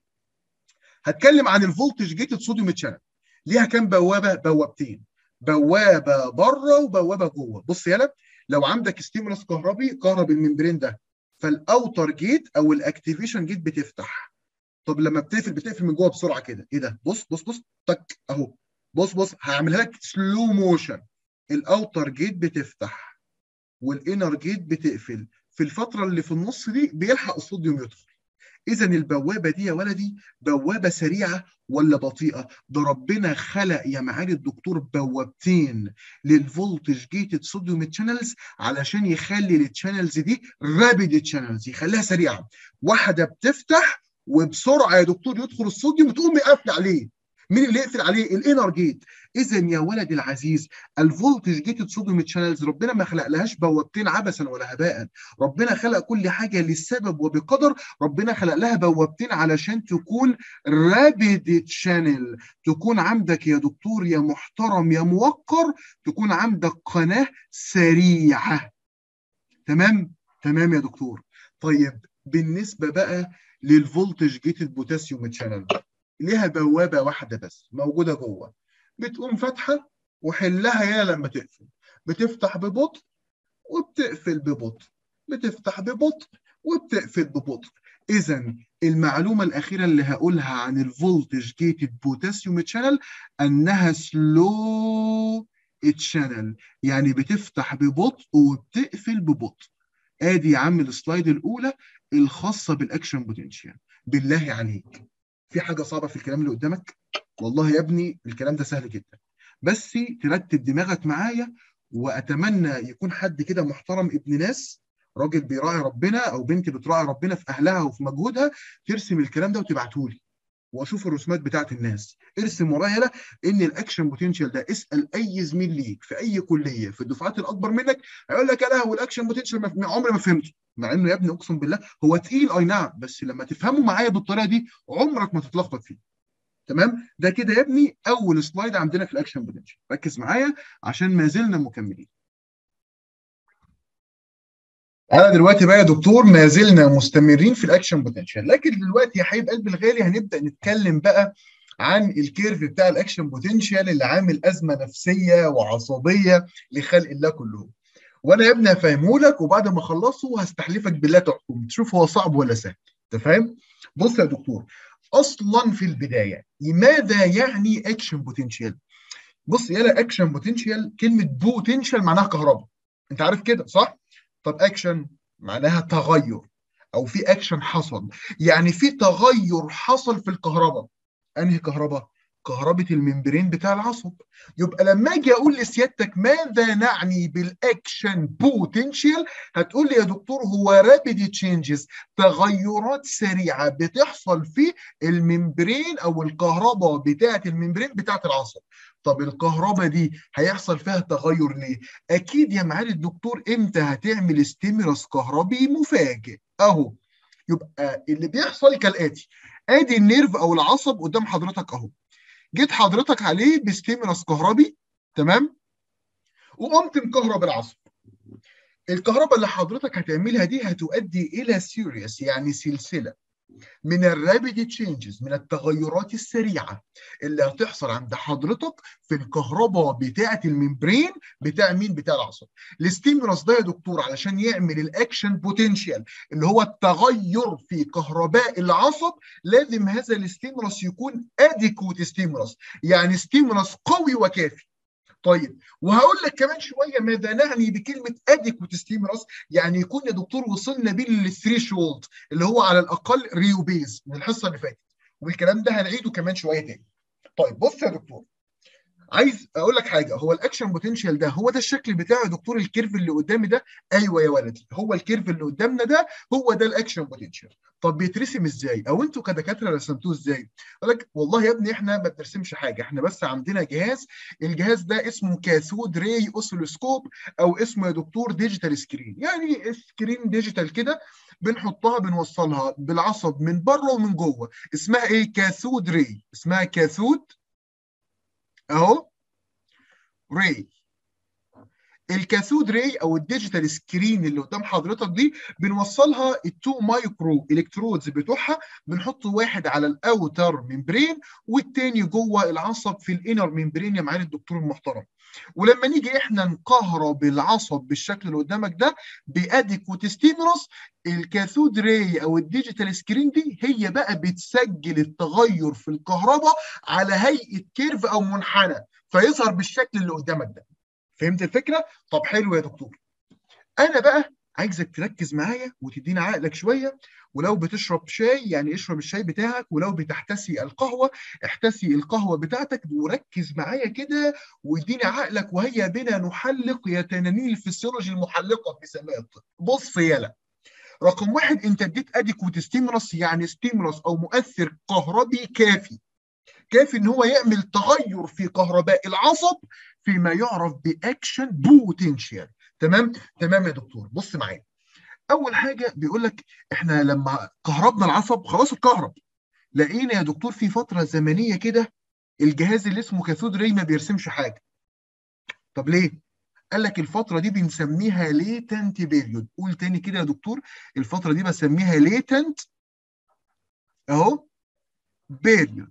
هتكلم عن الفولتج جيتد صوديوم تشانل ليها كام بوابه بوابتين بوابه بره وبوابه جوه بص يلا لو عندك ستيمولس كهربي كهرب الممبرين ده فالاوتر جيت او الاكتيفيشن جيت بتفتح طب لما بتقفل بتقفل من جوه بسرعه كده ايه ده بص بص بص تك اهو بص بص هعملها لك سلو موشن الاوتر جيت بتفتح والانر جيت بتقفل في الفتره اللي في النص دي بيلحق الصوديوم يدخل اذا البوابه دي يا ولدي بوابه سريعه ولا بطيئه ده ربنا خلق يا معالي الدكتور بوابتين للفولتج جيتد صوديوم تشانلز علشان يخلي التشانلز دي رابيد تشانلز يخليها سريعه واحده بتفتح وبسرعه يا دكتور يدخل الصوديوم تقوم يقفل عليه مين اللي يقفل عليه الانر جيت اذا يا ولدي العزيز الفولتج جيتد صوديوم تشانلز ربنا ما خلق لهاش بوابتين عبثا ولا هباء ربنا خلق كل حاجه للسبب وبقدر ربنا خلق لها بوابتين علشان تكون رابيد تشانل تكون عندك يا دكتور يا محترم يا موقر تكون عندك قناه سريعه تمام تمام يا دكتور طيب بالنسبه بقى للفولتج جيتد بوتاسيوم تشانل ليها بوابه واحده بس موجوده جوه بتقوم فاتحه وحلها يا لما تقفل بتفتح ببطء وبتقفل ببطء بتفتح ببطء وبتقفل ببطء اذا المعلومه الاخيره اللي هقولها عن الفولتج جيتد بوتاسيوم تشانل انها سلو تشانل يعني بتفتح ببطء وبتقفل ببطء ادي يا عم السلايد الاولى الخاصه بالاكشن بوتنشال بالله عليك في حاجه صعبه في الكلام اللي قدامك والله يا ابني الكلام ده سهل جدا بس ترتب دماغك معايا واتمنى يكون حد كده محترم ابن ناس راجل بيراعي ربنا او بنت بتراعي ربنا في اهلها وفي مجهودها ترسم الكلام ده وتبعته لي واشوف الرسومات بتاعت الناس ارسم ورايا لا ان الاكشن بوتنشال ده اسال اي زميل ليك في اي كليه في الدفعات الاكبر منك هيقول لك يا لهوي الاكشن بوتنشال عمري ما فهمته مع انه يا ابني اقسم بالله هو تقيل اي نعم بس لما تفهمه معايا بالطريقه دي عمرك ما تتلخبط فيه تمام ده كده يا ابني اول سلايد عندنا في الاكشن بوتنشال ركز معايا عشان ما زلنا مكملين انا دلوقتي بقى يا دكتور ما زلنا مستمرين في الاكشن بوتنشال لكن دلوقتي يا حبيب قلبي الغالي هنبدا نتكلم بقى عن الكيرف بتاع الاكشن بوتنشال اللي عامل ازمه نفسيه وعصبيه لخلق الله كلهم وانا يا ابني هفهمه لك وبعد ما اخلصه هستحلفك بالله تحكم تشوف هو صعب ولا سهل انت فاهم بص يا دكتور اصلا في البدايه لماذا يعني اكشن بوتنشال بص يلا اكشن بوتنشال كلمه بوتنشال معناها كهرباء انت عارف كده صح طب اكشن معناها تغير او في اكشن حصل يعني في تغير حصل في الكهرباء انهي كهرباء كهرباء الممبرين بتاع العصب يبقى لما اجي اقول لسيادتك ماذا نعني بالاكشن بوتنشال هتقول لي يا دكتور هو رابيد تشينجز تغيرات سريعه بتحصل في الممبرين او الكهرباء بتاعه الممبرين بتاعه العصب طب الكهرباء دي هيحصل فيها تغير ليه اكيد يا معالي الدكتور امتى هتعمل ستيمولس كهربي مفاجئ اهو يبقى اللي بيحصل كالاتي ادي النيرف او العصب قدام حضرتك اهو جيت حضرتك عليه بستيمولس كهربي تمام وقمت مكهرب العصب الكهرباء اللي حضرتك هتعملها دي هتؤدي الى سيريس يعني سلسله من الرابيد تشينجز من التغيرات السريعه اللي هتحصل عند حضرتك في الكهرباء بتاعه الممبرين بتاع مين بتاع العصب الستيمولس ده يا دكتور علشان يعمل الاكشن بوتنشال اللي هو التغير في كهرباء العصب لازم هذا الستيمولس يكون اديكوت ستيمولس يعني ستيمولس قوي وكافي طيب وهقول لك كمان شويه ماذا نعني بكلمه اديكوت ستيمولس يعني يكون يا دكتور وصلنا بيه للثريشولد اللي هو على الاقل ريو بيز من الحصه اللي فاتت والكلام ده هنعيده كمان شويه تاني طيب بص يا دكتور عايز اقول لك حاجه هو الاكشن بوتنشال ده هو ده الشكل بتاع يا دكتور الكيرف اللي قدامي ده ايوه يا ولدي هو الكيرف اللي قدامنا ده هو ده الاكشن بوتنشال طب بيترسم ازاي او انتوا كدكاتره رسمتوه ازاي اقول لك والله يا ابني احنا ما بنرسمش حاجه احنا بس عندنا جهاز الجهاز ده اسمه كاثود راي اوسيلوسكوب او اسمه يا دكتور ديجيتال سكرين يعني سكرين ديجيتال كده بنحطها بنوصلها بالعصب من بره ومن جوه اسمها ايه كاثود راي اسمها كاثود اهو راي الكاثود راي او الديجيتال سكرين اللي قدام حضرتك دي بنوصلها التو مايكرو الكترودز بتوعها بنحط واحد على الاوتر ممبرين والتاني جوه العصب في الانر ممبرين يا معالي الدكتور المحترم ولما نيجي احنا نكهرب العصب بالشكل اللي قدامك ده باديكوت ستيمولس الكاثود راي او الديجيتال سكرين دي هي بقى بتسجل التغير في الكهرباء على هيئه كيرف او منحنى فيظهر بالشكل اللي قدامك ده فهمت الفكره طب حلو يا دكتور انا بقى عايزك تركز معايا وتدينا عقلك شويه ولو بتشرب شاي يعني اشرب الشاي بتاعك ولو بتحتسي القهوه احتسي القهوه بتاعتك وركز معايا كده واديني عقلك وهيا بنا نحلق يا تنانين الفسيولوجي المحلقه في سماء الطب بص يلا رقم واحد انت اديت اديكوت ستيمولس يعني ستيمولس او مؤثر كهربي كافي كافي ان هو يعمل تغير في كهرباء العصب فيما يعرف باكشن بوتنشال تمام تمام يا دكتور بص معايا اول حاجه بيقول لك احنا لما كهربنا العصب خلاص اتكهرب لقينا يا دكتور في فتره زمنيه كده الجهاز اللي اسمه كاثود ري ما بيرسمش حاجه طب ليه قال لك الفتره دي بنسميها ليتنت بيريود قول تاني كده يا دكتور الفتره دي بسميها ليتنت اهو بيريود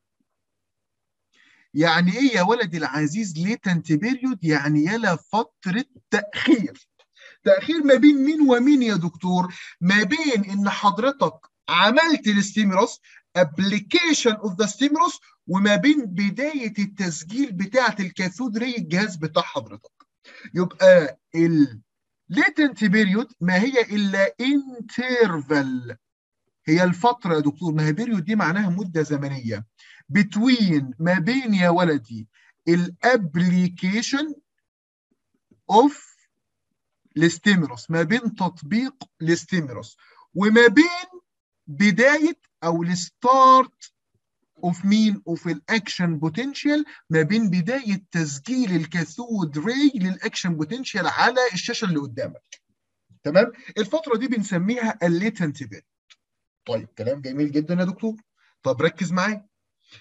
يعني ايه يا ولدي العزيز ليتنت بيريود يعني يلا فتره تاخير تاخير ما بين مين ومين يا دكتور ما بين ان حضرتك عملت الستيمولوس ابلكيشن اوف ذا ستيمولوس وما بين بدايه التسجيل بتاعه الكاثود ري الجهاز بتاع حضرتك يبقى الليتنت بيريود ما هي الا انترفال هي الفتره يا دكتور ما هي بيريود دي معناها مده زمنيه بتوين ما بين يا ولدي الابليكيشن اوف الستيمولوس ما بين تطبيق الستيمولوس وما بين بدايه او الستارت اوف مين اوف الاكشن بوتنشال ما بين بدايه تسجيل الكاثود راي للاكشن بوتنشال على الشاشه اللي قدامك تمام الفتره دي بنسميها الليتنت بيريود طيب كلام جميل جدا يا دكتور طب ركز معايا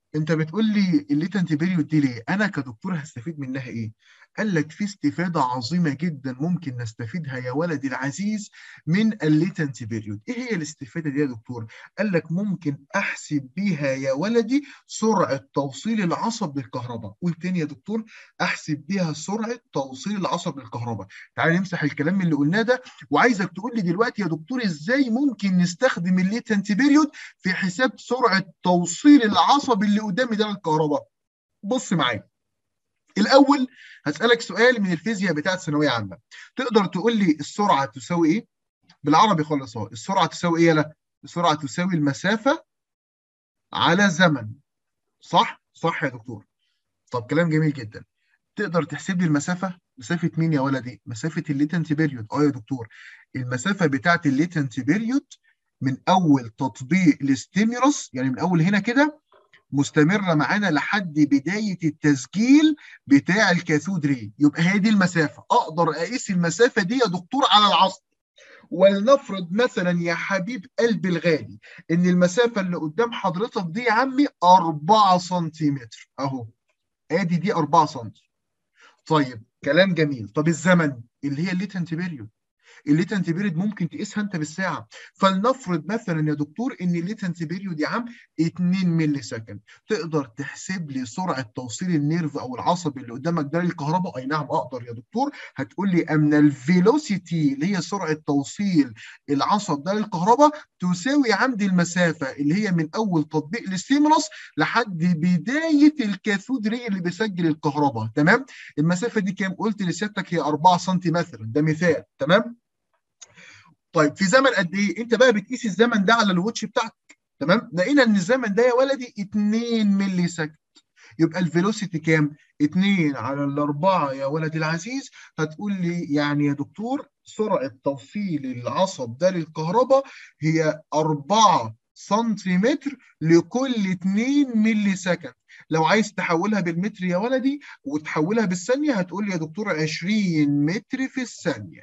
انت بتقول لي الليتنت بيريود دي ليه؟ انا كدكتور هستفيد منها ايه؟ قال لك في استفاده عظيمه جدا ممكن نستفيدها يا ولدي العزيز من الليتنت بيريود، ايه هي الاستفاده دي يا دكتور؟ قال لك ممكن احسب بيها يا ولدي سرعه توصيل العصب للكهرباء، والتاني يا دكتور احسب بيها سرعه توصيل العصب للكهرباء، تعال نمسح الكلام اللي قلناه ده وعايزك تقول لي دلوقتي يا دكتور ازاي ممكن نستخدم الليتنت بيريود في حساب سرعه توصيل العصب اللي قدامي ده للكهرباء. بص معايا. الاول هسالك سؤال من الفيزياء بتاعت ثانويه عامه تقدر تقول لي السرعه تساوي ايه بالعربي خالص اهو السرعه تساوي ايه لا السرعه تساوي المسافه على زمن صح صح يا دكتور طب كلام جميل جدا تقدر تحسب لي المسافه مسافه مين يا ولدي مسافه الليتنت بيريود اه يا دكتور المسافه بتاعت الليتنت بيريود من اول تطبيق الاستيميروس يعني من اول هنا كده مستمره معانا لحد بدايه التسجيل بتاع الكاثود ري يبقى هي دي المسافه اقدر اقيس المسافه دي يا دكتور على العصب ولنفرض مثلا يا حبيب قلبي الغالي ان المسافه اللي قدام حضرتك دي يا عمي 4 سنتيمتر اهو ادي دي 4 سم طيب كلام جميل طب الزمن اللي هي الليتنت بيريود الليتنت بيريود ممكن تقيسها انت بالساعه فلنفرض مثلا يا دكتور ان الليتنت بيريود يا عم 2 ملي سكند تقدر تحسب لي سرعه توصيل النيرف او العصب اللي قدامك ده للكهرباء اي نعم اقدر يا دكتور هتقول لي ان الفيلوسيتي اللي هي سرعه توصيل العصب ده للكهرباء تساوي عند المسافه اللي هي من اول تطبيق الستيمولس لحد بدايه الكاثود ري اللي بيسجل الكهرباء تمام المسافه دي كام قلت لسيادتك هي 4 سم مثلا ده مثال تمام طيب في زمن قد ايه؟ انت بقى بتقيس الزمن ده على الواتش بتاعتك تمام؟ لقينا ان الزمن ده يا ولدي 2 ملي سكند يبقى الفيلوسيتي كام؟ 2 على الأربعة يا ولدي العزيز هتقول لي يعني يا دكتور سرعة توصيل العصب ده للكهرباء هي 4 سنتيمتر لكل 2 ملي سكند لو عايز تحولها بالمتر يا ولدي وتحولها بالثانية هتقول لي يا دكتور 20 متر في الثانية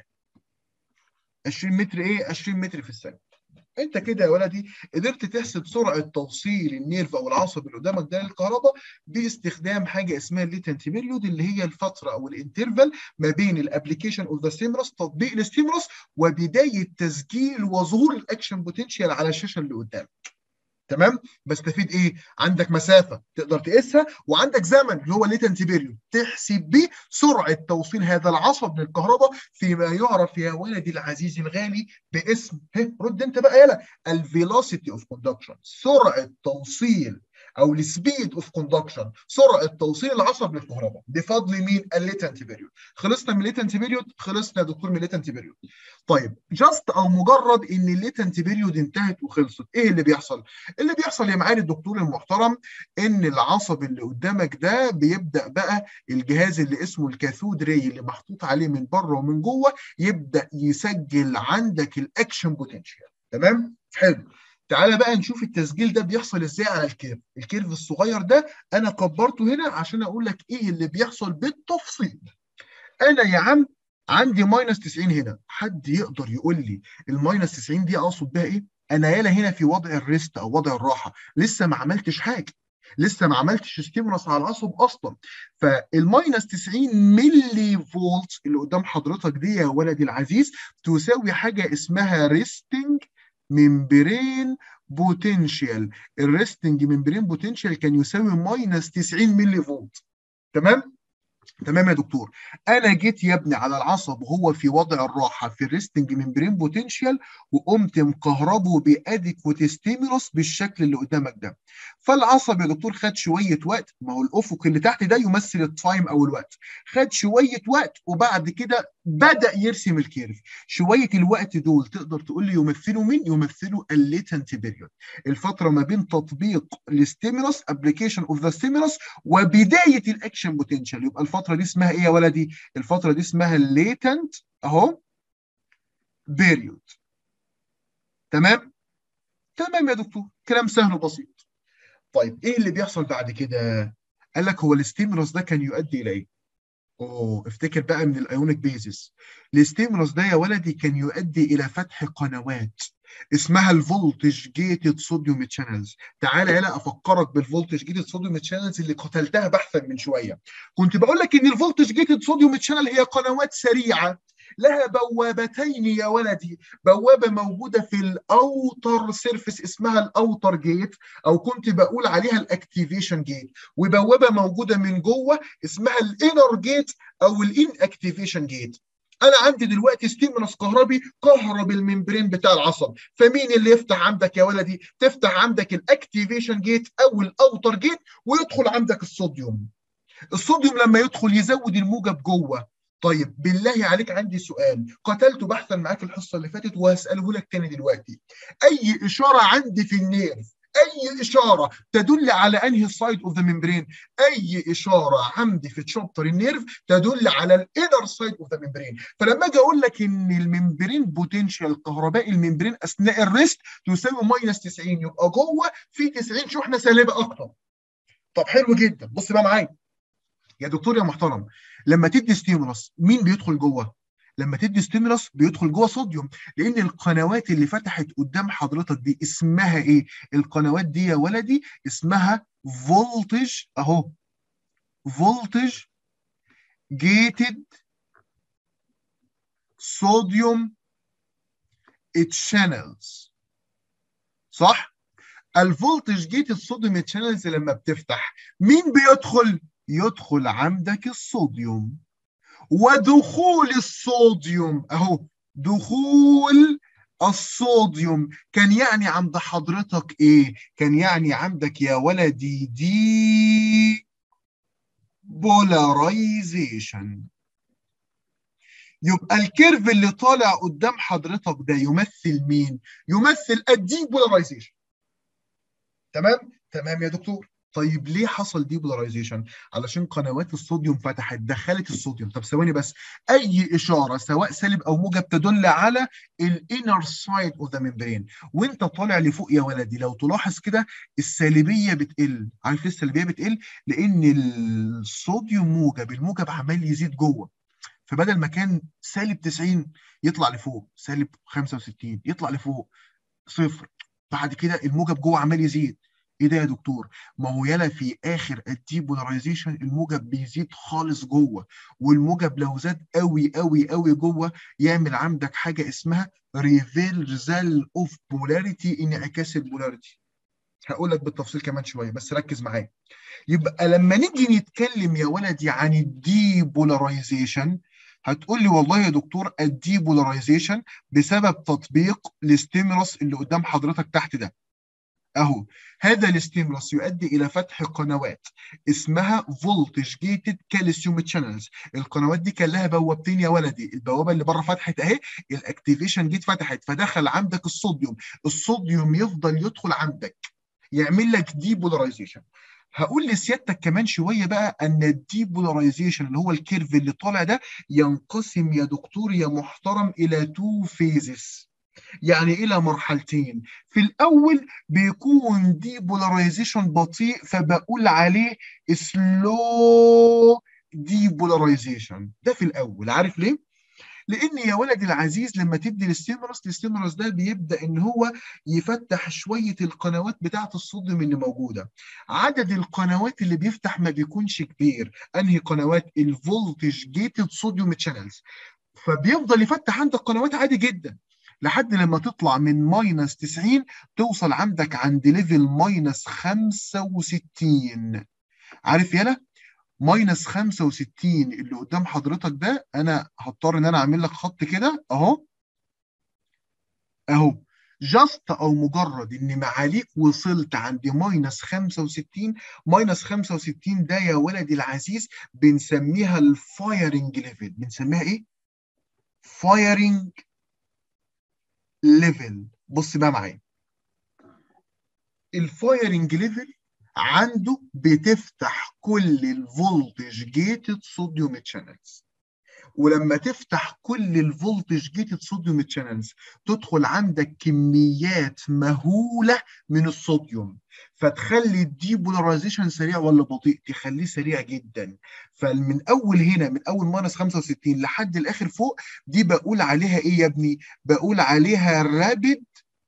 20 متر ايه 20 متر في الثانيه انت كده يا ولدي قدرت تحسب سرعه توصيل النيرف او العصب اللي قدامك ده للكهرباء باستخدام حاجه اسمها الليتنت بيريود اللي هي الفتره او الانترفال ما بين الابلكيشن اوف ذا ستيمولس تطبيق الستيمولس وبدايه تسجيل وظهور الاكشن بوتنشال على الشاشه اللي قدامك تمام بستفيد ايه عندك مسافه تقدر تقيسها وعندك زمن اللي هو ليتنت بيريود تحسب بيه سرعه توصيل هذا العصب للكهرباء فيما يعرف يا ولدي العزيز الغالي باسم رد انت بقى يلا الفيلوسيتي اوف كوندكشن سرعه توصيل او السبيد اوف كوندكشن سرعه توصيل العصب للكهرباء بفضل مين الليتنت بيريود خلصنا من الليتنت بيريود خلصنا يا دكتور من الليتنت بيريود طيب جاست او مجرد ان الليتنت بيريود انتهت وخلصت ايه اللي بيحصل اللي بيحصل يا معالي الدكتور المحترم ان العصب اللي قدامك ده بيبدا بقى الجهاز اللي اسمه الكاثود ري اللي محطوط عليه من بره ومن جوه يبدا يسجل عندك الاكشن بوتنشال تمام حلو تعالى بقى نشوف التسجيل ده بيحصل ازاي على الكيرف الكيرف الصغير ده انا كبرته هنا عشان اقول لك ايه اللي بيحصل بالتفصيل انا يا عم عندي ماينس 90 هنا حد يقدر يقول لي الماينس 90 دي اقصد بها ايه انا يالا هنا في وضع الريست او وضع الراحه لسه ما عملتش حاجه لسه ما عملتش ستيمولس على العصب اصلا فالماينس 90 ملي فولت اللي قدام حضرتك دي يا ولدي العزيز تساوي حاجه اسمها ريستنج ممبرين بوتنشال الريستنج ممبرين بوتنشال كان يساوي ماينس 90 ملي فولت تمام تمام يا دكتور انا جيت يا ابني على العصب وهو في وضع الراحه في الريستنج ممبرين بوتنشال وقمت مكهربه باديكوت ستيمولوس بالشكل اللي قدامك ده فالعصب يا دكتور خد شويه وقت ما هو الافق اللي تحت ده يمثل التايم او الوقت خد شويه وقت وبعد كده بدا يرسم الكيرف شويه الوقت دول تقدر تقول لي يمثلوا مين يمثلوا الليتنت بيريود الفتره ما بين تطبيق الستيمولوس ابلكيشن اوف ذا ستيمولوس وبدايه الاكشن بوتنشال يبقى الفتره دي اسمها ايه يا ولدي الفتره دي اسمها الليتنت اهو بيريود تمام تمام يا دكتور كلام سهل وبسيط طيب ايه اللي بيحصل بعد كده قال لك هو الستيمولوس ده كان يؤدي الى ايه اوه افتكر بقى من الايونيك بيزس الستيمولوس ده يا ولدي كان يؤدي الى فتح قنوات اسمها الفولتج جيتد صوديوم تشانلز تعالى هنا افكرك بالفولتج جيتد صوديوم تشانلز اللي قتلتها بحثا من شويه كنت بقول لك ان الفولتج جيتد صوديوم تشانل هي قنوات سريعه لها بوابتين يا ولدي بوابه موجوده في الاوتر سيرفيس اسمها الاوتر جيت او كنت بقول عليها الاكتيفيشن جيت وبوابه موجوده من جوه اسمها الانر جيت او الان اكتيفيشن جيت انا عندي دلوقتي ستيمولس كهربي كهرب الممبرين بتاع العصب فمين اللي يفتح عندك يا ولدي تفتح عندك الاكتيفيشن جيت او الاوتر جيت ويدخل عندك الصوديوم الصوديوم لما يدخل يزود الموجب جوه طيب بالله عليك عندي سؤال قتلته بحثا معاك الحصه اللي فاتت وهساله لك تاني دلوقتي اي اشاره عندي في النيرف اي اشاره تدل على انهي سايد اوف ذا ممبرين اي اشاره عندي في تشابتر النيرف تدل على الانر سايد اوف ذا ممبرين فلما اجي اقول لك ان الممبرين بوتنشال كهرباء الممبرين اثناء الريست تساوي ماينس 90 يبقى جوه في 90 شحنه سالبه اكتر طب حلو جدا بص بقى معايا يا دكتور يا محترم لما تدي ستيمولس مين بيدخل جوه لما تدي ستيمولس بيدخل جوه صوديوم لان القنوات اللي فتحت قدام حضرتك دي اسمها ايه القنوات دي يا ولدي اسمها فولتج اهو فولتج جيتد صوديوم تشانلز صح الفولتج جيتد صوديوم تشانلز لما بتفتح مين بيدخل يدخل عندك الصوديوم ودخول الصوديوم اهو دخول الصوديوم كان يعني عند حضرتك ايه كان يعني عندك يا ولدي دي بولاريزيشن يبقى الكيرف اللي طالع قدام حضرتك ده يمثل مين يمثل الدي بولاريزيشن تمام تمام يا دكتور طيب ليه حصل ديبولاريزيشن؟ علشان قنوات الصوديوم فتحت دخلت الصوديوم، طب ثواني بس اي اشاره سواء سالب او موجب تدل على الانر سايد اوف ذا ممبرين، وانت طالع لفوق يا ولدي لو تلاحظ كده السالبيه بتقل، عارف ليه السالبيه بتقل؟ لان الصوديوم موجب، الموجب عمال يزيد جوه. فبدل ما كان سالب 90 يطلع لفوق، سالب 65 يطلع لفوق صفر، بعد كده الموجب جوه عمال يزيد. ايه ده يا دكتور؟ ما هو يلا في اخر الديبولاريزيشن الموجب بيزيد خالص جوه والموجب لو زاد قوي قوي قوي جوه يعمل عندك حاجه اسمها ريفيرزال اوف بولاريتي انعكاس البولاريتي. هقول لك بالتفصيل كمان شويه بس ركز معايا. يبقى لما نيجي نتكلم يا ولدي عن الديبولاريزيشن هتقول لي والله يا دكتور الديبولاريزيشن بسبب تطبيق الاستيمولس اللي قدام حضرتك تحت ده. اهو هذا الاستيمولس يؤدي الى فتح قنوات اسمها فولتج جيتد كالسيوم تشانلز القنوات دي كان لها بوابتين يا ولدي البوابه اللي بره فتحت اهي الاكتيفيشن جيت فتحت فدخل عندك الصوديوم الصوديوم يفضل يدخل عندك يعمل لك ديبولاريزيشن هقول لسيادتك كمان شويه بقى ان الديبولاريزيشن اللي هو الكيرف اللي طالع ده ينقسم يا دكتور يا محترم الى تو فيزز يعني الى مرحلتين في الاول بيكون دي بولاريزيشن بطيء فبقول عليه سلو دي بولاريزيشن ده في الاول عارف ليه لان يا ولدي العزيز لما تدي الاستيمولس الاستيمولس ده بيبدا ان هو يفتح شويه القنوات بتاعه الصوديوم اللي موجوده عدد القنوات اللي بيفتح ما بيكونش كبير انهي قنوات الفولتج جيتد صوديوم تشانلز فبيفضل يفتح عندك قنوات عادي جدا لحد لما تطلع من ماينس 90 توصل عندك عند ليفل ماينس 65 عارف يالا ماينس 65 اللي قدام حضرتك ده انا هضطر ان انا اعمل لك خط كده اهو اهو جاست او مجرد ان معاليك وصلت عند ماينس 65 ماينس 65 ده يا ولدي العزيز بنسميها الفايرنج ليفل بنسميها ايه؟ فايرنج ليفل بص بقى معايا الفايرنج ليفل عنده بتفتح كل الفولتج جيتد صوديوم تشانلز ولما تفتح كل الفولتج جيتد صوديوم تشانلز تدخل عندك كميات مهوله من الصوديوم فتخلي الديبولاريزيشن سريع ولا بطيء تخليه سريع جدا فمن اول هنا من اول ماينس 65 لحد الاخر فوق دي بقول عليها ايه يا ابني بقول عليها رابيد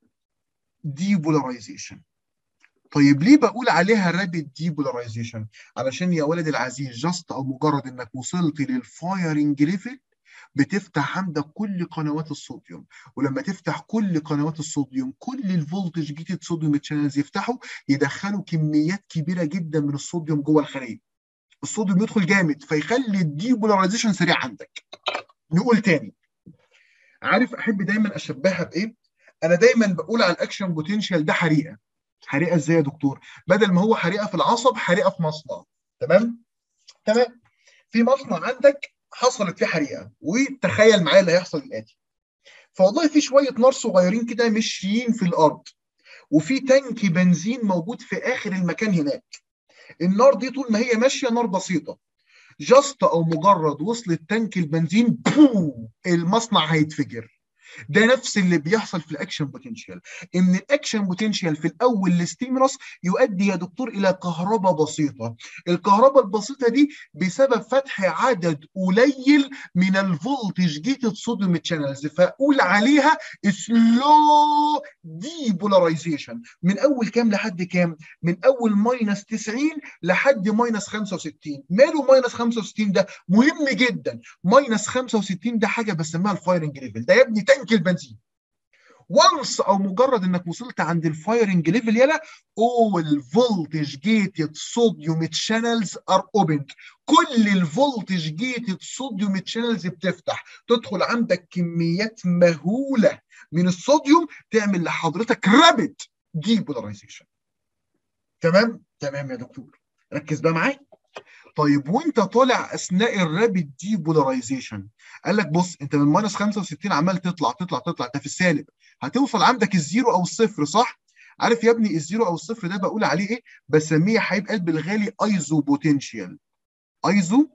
ديبولاريزيشن طيب ليه بقول عليها رابيد ديبولاريزيشن علشان يا ولد العزيز جاست او مجرد انك وصلت للفايرنج ليفل بتفتح عندك كل قنوات الصوديوم ولما تفتح كل قنوات الصوديوم كل الفولتج جيتد صوديوم تشانلز يفتحوا يدخلوا كميات كبيره جدا من الصوديوم جوه الخليه الصوديوم يدخل جامد فيخلي الديبولاريزيشن سريع عندك نقول تاني عارف احب دايما اشبهها بايه انا دايما بقول على الاكشن بوتنشال ده حريقه حريقه ازاي يا دكتور بدل ما هو حريقه في العصب حريقه في مصنع تمام تمام في مصنع عندك حصلت فيه حريقه وتخيل معايا اللي هيحصل الاتي فوالله في شويه نار صغيرين كده ماشيين في الارض وفي تانك بنزين موجود في اخر المكان هناك النار دي طول ما هي ماشيه نار بسيطه جاست او مجرد وصلت تانك البنزين بو المصنع هيتفجر ده نفس اللي بيحصل في الاكشن بوتنشال ان الاكشن بوتنشال في الاول الستيمولس يؤدي يا دكتور الى كهرباء بسيطه الكهرباء البسيطه دي بسبب فتح عدد قليل من الفولتج جيتد صوديوم تشانلز فاقول عليها سلو ديبولاريزيشن من اول كام لحد كام من اول ماينس 90 لحد ماينس 65 ماله ماينس 65 ده مهم جدا ماينس 65 ده حاجه بسميها الفايرنج ليفل ده يا ابني تانك البنزين وانس او مجرد انك وصلت عند الفايرنج ليفل يلا all voltage gated sodium channels are opened كل الفولتج جيتد صوديوم تشانلز بتفتح تدخل عندك كميات مهوله من الصوديوم تعمل لحضرتك رابid ديبولاريزيشن تمام تمام يا دكتور ركز بقى معايا طيب وانت طالع اثناء الرابid ديبولاريزيشن قال لك بص انت من ماينس 65 عمال تطلع تطلع تطلع انت في السالب هتوصل عندك الزيرو او الصفر صح؟ عارف يا ابني الزيرو او الصفر ده بقول عليه ايه؟ بسميه حبيب قلب الغالي ايزو بوتنشال ايزو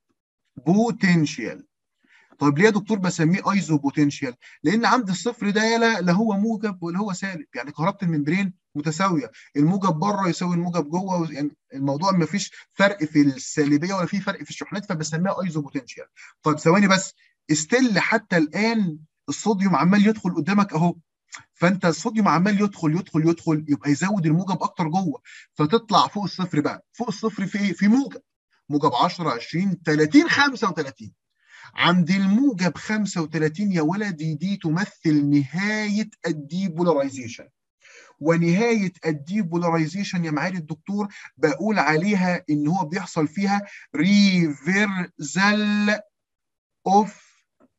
بوتنشال طيب ليه يا دكتور بسميه ايزو بوتنشال؟ لان عند الصفر ده يلا لا هو موجب ولا هو سالب يعني كهربه الممبرين متساويه الموجب بره يساوي الموجب جوه يعني الموضوع ما فيش فرق في السالبيه ولا في فرق في الشحنات فبسميها ايزو بوتنشال طيب ثواني بس استل حتى الان الصوديوم عمال يدخل قدامك اهو فانت الصوديوم عمال يدخل يدخل يدخل يبقى يزود الموجب اكتر جوه فتطلع فوق الصفر بقى فوق الصفر في ايه في موجب موجب 10 20 30 35 عند الموجب 35 يا ولدي دي تمثل نهايه الديبولاريزيشن ونهايه الديبولاريزيشن يا معالي الدكتور بقول عليها ان هو بيحصل فيها ريفرزال اوف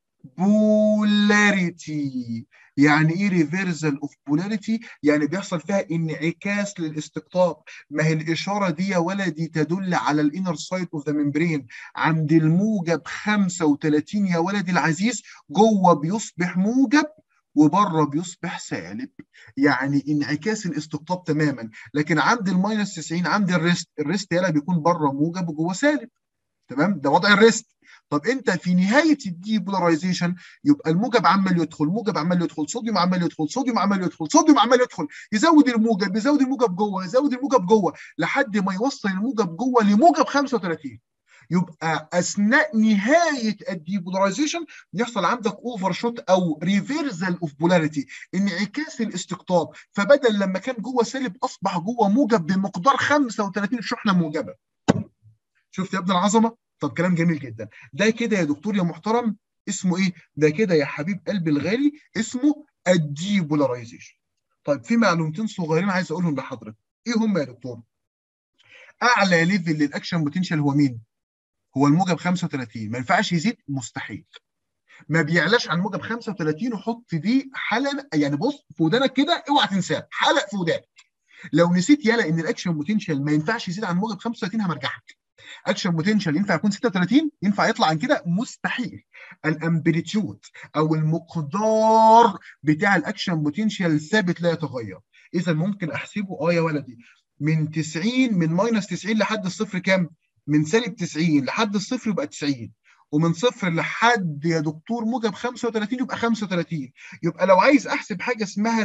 بولاريتي يعني ايه ريفرزال اوف بولاريتي يعني بيحصل فيها انعكاس للاستقطاب ما هي الاشاره دي يا ولدي تدل على الانر سايد اوف ذا ممبرين عند الموجب 35 يا ولدي العزيز جوه بيصبح موجب وبره بيصبح سالب يعني انعكاس الاستقطاب تماما لكن عند الماينس 90 عند الريست الريست يلا بيكون بره موجب وجوه سالب تمام ده وضع الريست طب انت في نهايه الديبولاريزيشن يبقى الموجب عمال يدخل موجب عمال يدخل صوديوم عمال يدخل صوديوم عمال يدخل صوديوم عمال يدخل يزود الموجب يزود الموجب جوه يزود الموجب جوه لحد ما يوصل الموجب جوه لموجب 35 يبقى اثناء نهايه الديبولاريزيشن بيحصل عندك اوفر شوت او ريفيرزال اوف بولاريتي انعكاس الاستقطاب فبدل لما كان جوه سالب اصبح جوه موجب بمقدار 35 شحنه موجبه شفت يا ابن العظمه طب كلام جميل جدا ده كده يا دكتور يا محترم اسمه ايه ده كده يا حبيب قلبي الغالي اسمه الديبولاريزيشن طيب في معلومتين صغيرين عايز اقولهم لحضرتك ايه هم يا دكتور اعلى ليفل للاكشن بوتنشال هو مين هو الموجب 35 ما ينفعش يزيد مستحيل ما بيعلاش عن موجب 35 وحط دي حلقه يعني بص في ودانك كده اوعى تنساه حلق في ودانك لو نسيت يالا ان الاكشن بوتنشال ما ينفعش يزيد عن موجب 35 همرجعك اكشن بوتنشال ينفع يكون 36 ينفع يطلع عن كده مستحيل الامبليتيود او المقدار بتاع الاكشن بوتنشال ثابت لا يتغير اذا ممكن احسبه اه يا ولدي من 90 من ماينس 90 لحد الصفر كام من سالب 90 لحد الصفر يبقى 90 ومن صفر لحد يا دكتور موجب 35 يبقى 35 يبقى لو عايز احسب حاجه اسمها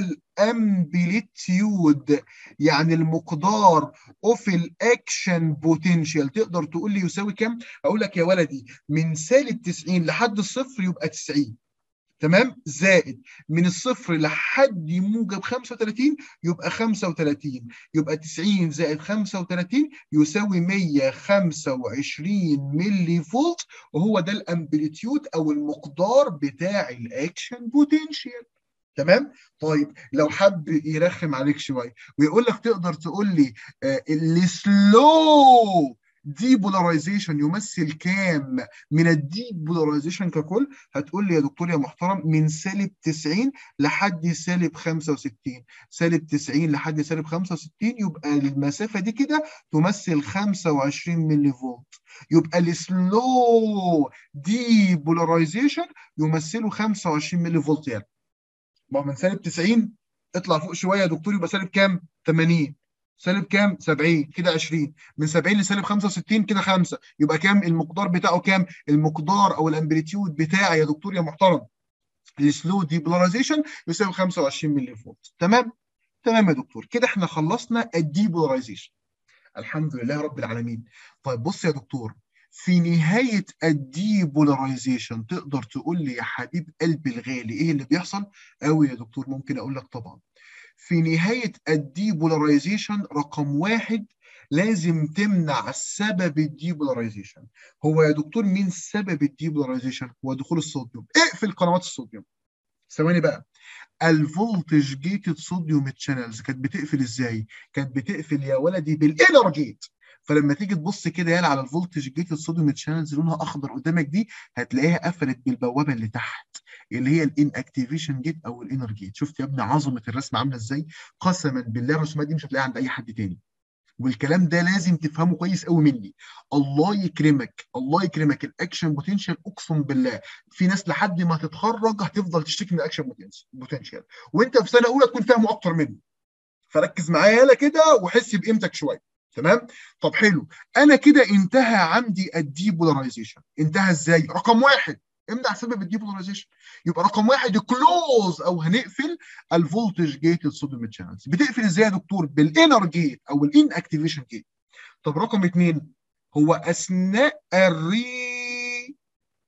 الامبليتيود يعني المقدار اوف الاكشن بوتنشال تقدر تقول لي يساوي كام؟ اقول لك يا ولدي من سالب 90 لحد الصفر يبقى 90 تمام زائد من الصفر لحد موجب 35 يبقى 35 يبقى 90 زائد 35 يساوي 125 ملي فولت وهو ده الامبليتيود او المقدار بتاع الاكشن بوتنشال تمام طيب لو حب يرخم عليك شويه ويقول لك تقدر تقول لي آه السلو ديبولاريزيشن يمثل كام من الديبولاريزيشن ككل هتقول لي يا دكتور يا محترم من سالب 90 لحد سالب 65 سالب 90 لحد سالب 65 يبقى المسافه دي كده تمثل 25 ملي فولت يبقى السلو ديبولاريزيشن يمثله 25 ملي فولت يعني ما من سالب 90 اطلع فوق شويه يا دكتور يبقى سالب كام 80 سالب كام 70 كده 20 من 70 لسالب 65 كده 5 يبقى كام المقدار بتاعه كام المقدار او الامبليتيود بتاعي يا دكتور يا محترم السلو ديبولاريزيشن يساوي 25 ملي فولت تمام تمام يا دكتور كده احنا خلصنا الديبولاريزيشن الحمد لله رب العالمين طيب بص يا دكتور في نهاية الديبولاريزيشن تقدر تقول لي يا حبيب قلبي الغالي ايه اللي بيحصل؟ قوي يا دكتور ممكن اقول لك طبعا في نهاية الديبولاريزيشن رقم واحد لازم تمنع سبب الديبولاريزيشن هو يا دكتور مين سبب الديبولاريزيشن هو دخول الصوديوم اقفل قنوات الصوديوم ثواني بقى الفولتج جيتد صوديوم تشانلز كانت بتقفل ازاي كانت بتقفل يا ولدي بالانر جيت فلما تيجي تبص كده يالا على الفولتج جيت الصوديوم تشانلز لونها اخضر قدامك دي هتلاقيها قفلت بالبوابه اللي تحت اللي هي الان اكتيفيشن جيت او الانر جيت شفت يا ابني عظمه الرسم عامله ازاي قسما بالله الرسومات دي مش هتلاقيها عند اي حد تاني والكلام ده لازم تفهمه كويس قوي مني الله يكرمك الله يكرمك الاكشن بوتنشال اقسم بالله في ناس لحد ما تتخرج هتفضل تشتكي من الاكشن بوتنشال وانت في سنه اولى تكون فاهمه اكتر مني فركز معايا يالا كده وحس بقيمتك شويه تمام طب حلو انا كده انتهى عندي الديبولاريزيشن انتهى ازاي رقم واحد امنع سبب الديبولاريزيشن يبقى رقم واحد كلوز او هنقفل الفولتج جيت الصوديوم تشانلز بتقفل ازاي يا دكتور بالانر جيت او الان اكتيفيشن جيت طب رقم اثنين هو اثناء الري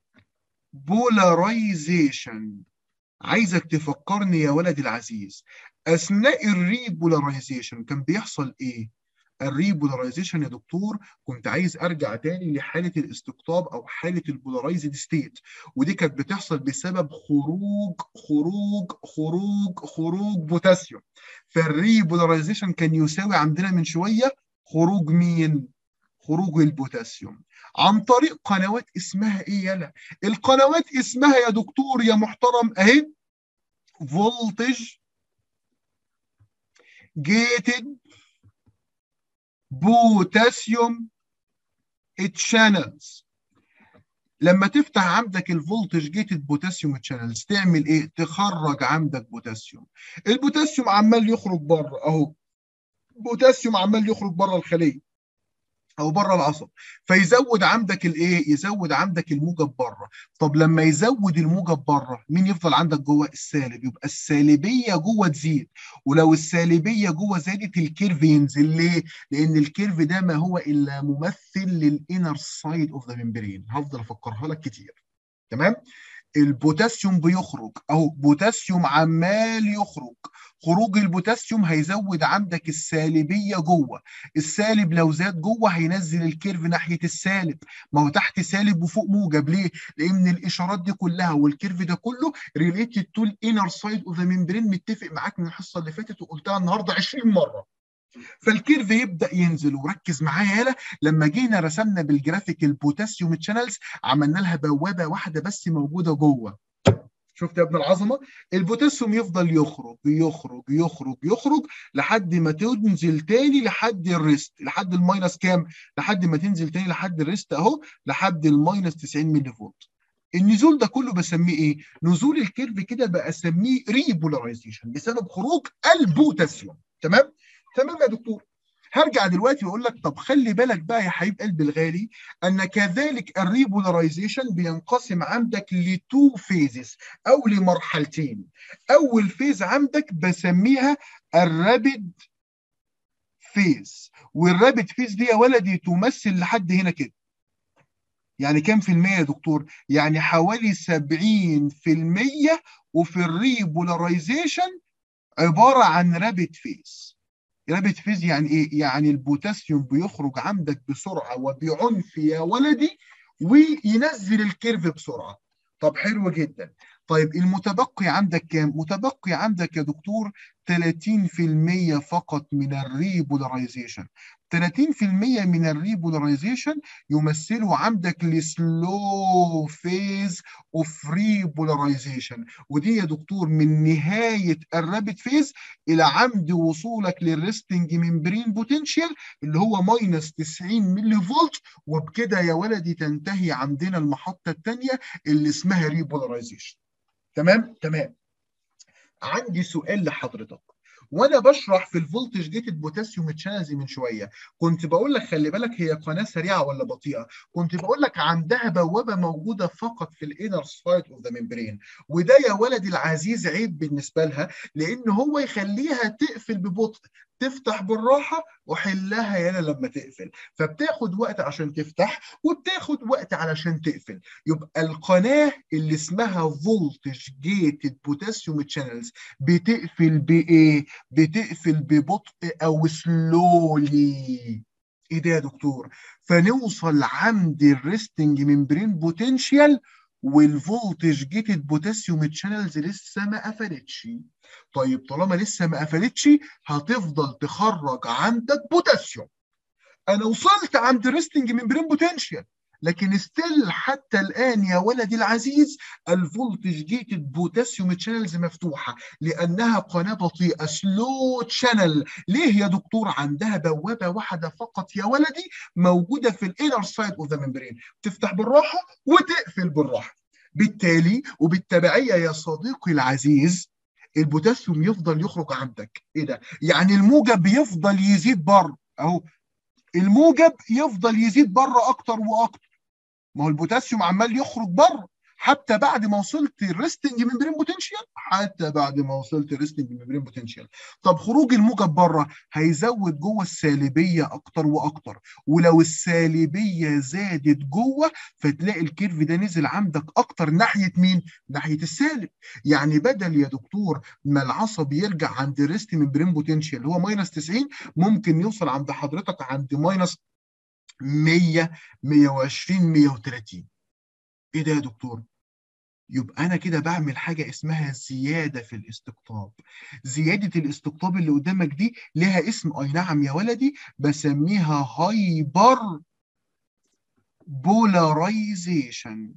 بولاريزيشن عايزك تفكرني يا ولدي العزيز اثناء الريبولاريزيشن كان بيحصل ايه الريبولاريزيشن يا دكتور كنت عايز ارجع تاني لحاله الاستقطاب او حاله البولارايزد ستيت ودي كانت بتحصل بسبب خروج خروج خروج خروج بوتاسيوم فالريبولاريزيشن كان يساوي عندنا من شويه خروج مين؟ خروج البوتاسيوم عن طريق قنوات اسمها ايه يلا؟ القنوات اسمها يا دكتور يا محترم اهي فولتج جيتد بوتاسيوم تشانلز لما تفتح عندك الفولتج جيتد بوتاسيوم تشانلز تعمل ايه تخرج عندك بوتاسيوم البوتاسيوم عمال يخرج بره اهو بوتاسيوم عمال يخرج بره الخليه او بره العصب فيزود عندك الايه يزود عندك الموجب بره طب لما يزود الموجب بره مين يفضل عندك جوه السالب يبقى السالبيه جوه تزيد ولو السالبيه جوه زادت الكيرف ينزل ليه لان الكيرف ده ما هو الا ممثل للانر سايد اوف ذا ممبرين هفضل افكرها لك كتير تمام البوتاسيوم بيخرج اهو بوتاسيوم عمال يخرج خروج البوتاسيوم هيزود عندك السالبيه جوه السالب لو زاد جوه هينزل الكيرف ناحيه السالب ما هو تحت سالب وفوق موجب ليه لان الاشارات دي كلها والكيرف ده كله ريليتد تو الانر سايد اوف ذا ممبرين متفق معاك من الحصه اللي فاتت وقلتها النهارده 20 مره فالكيرف يبدا ينزل وركز معايا يالا لما جينا رسمنا بالجرافيك البوتاسيوم تشانلز عملنا لها بوابه واحده بس موجوده جوه شفت يا ابن العظمه البوتاسيوم يفضل يخرج يخرج يخرج يخرج لحد ما تنزل تاني لحد الريست لحد الماينس كام لحد ما تنزل تاني لحد الريست اهو لحد الماينس 90 ملي فولت النزول ده كله بسميه ايه نزول الكيرف كده بسميه ريبولاريزيشن بسبب خروج البوتاسيوم تمام تمام يا دكتور هرجع دلوقتي واقول لك طب خلي بالك بقى يا حبيب قلبي الغالي ان كذلك الريبولاريزيشن بينقسم عندك لتو فيزز او لمرحلتين اول فيز عندك بسميها الرابد فيز والرابد فيز دي يا ولدي تمثل لحد هنا كده يعني كام في المية يا دكتور؟ يعني حوالي 70% وفي الريبولاريزيشن عبارة عن رابت فيز رابت فيز يعني ايه؟ يعني البوتاسيوم بيخرج عندك بسرعة وبعنف يا ولدي وينزل الكيرف بسرعة طب حلو جدا طيب المتبقي عندك كام؟ متبقي عندك يا دكتور 30% فقط من الريبولاريزيشن 30% من الريبولاريزيشن يمثلوا عندك السلو فيز اوف ريبولاريزيشن ودي يا دكتور من نهايه الرابid فيز الى عمد وصولك للريستنج ممبرين بوتنشال اللي هو ماينس 90 ملي فولت وبكده يا ولدي تنتهي عندنا المحطه الثانيه اللي اسمها ريبولاريزيشن تمام تمام عندي سؤال لحضرتك وانا بشرح في الفولتج جيتد بوتاسيوم تشانلز من شويه كنت بقول لك خلي بالك هي قناه سريعه ولا بطيئه كنت بقول لك عندها بوابه موجوده فقط في الانر سايد اوف ذا ممبرين وده يا ولدي العزيز عيب بالنسبه لها لان هو يخليها تقفل ببطء تفتح بالراحه وحلها يالا لما تقفل فبتاخد وقت عشان تفتح وبتاخد وقت علشان تقفل يبقى القناه اللي اسمها فولتج جيتد بوتاسيوم تشانلز بتقفل بايه بتقفل ببطء او سلولي ايه ده يا دكتور فنوصل عند الريستنج ممبرين بوتنشال والفولتج جيتد بوتاسيوم تشانلز لسه ما قفلتش طيب طالما لسه ما قفلتش هتفضل تخرج عندك بوتاسيوم انا وصلت عند الريستنج ممبرين بوتنشال لكن ستيل حتى الان يا ولدي العزيز الفولتج جيتد بوتاسيوم تشانلز مفتوحه لانها قناه بطيئه سلو تشانل ليه يا دكتور عندها بوابه واحده فقط يا ولدي موجوده في الانر سايد اوف ذا ممبرين تفتح بالراحه وتقفل بالراحه بالتالي وبالتبعيه يا صديقي العزيز البوتاسيوم يفضل يخرج عندك ايه ده يعني الموجب يفضل يزيد بره اهو الموجب يفضل يزيد بره اكتر واكتر ما هو البوتاسيوم عمال يخرج بره حتى بعد ما وصلت الريستنج ممبرين بوتنشال حتى بعد ما وصلت الريستنج ممبرين بوتنشال طب خروج الموجب بره هيزود جوه السالبيه اكتر واكتر ولو السالبيه زادت جوه فتلاقي الكيرف ده نزل عندك اكتر ناحيه مين ناحيه السالب يعني بدل يا دكتور ما العصب يرجع عند الريست ممبرين بوتنشال اللي هو ماينس 90 ممكن يوصل عند حضرتك عند ماينس 100 120 130 ايه ده يا دكتور يبقى انا كده بعمل حاجه اسمها زياده في الاستقطاب زياده الاستقطاب اللي قدامك دي لها اسم اي نعم يا ولدي بسميها هايبر بولاريزيشن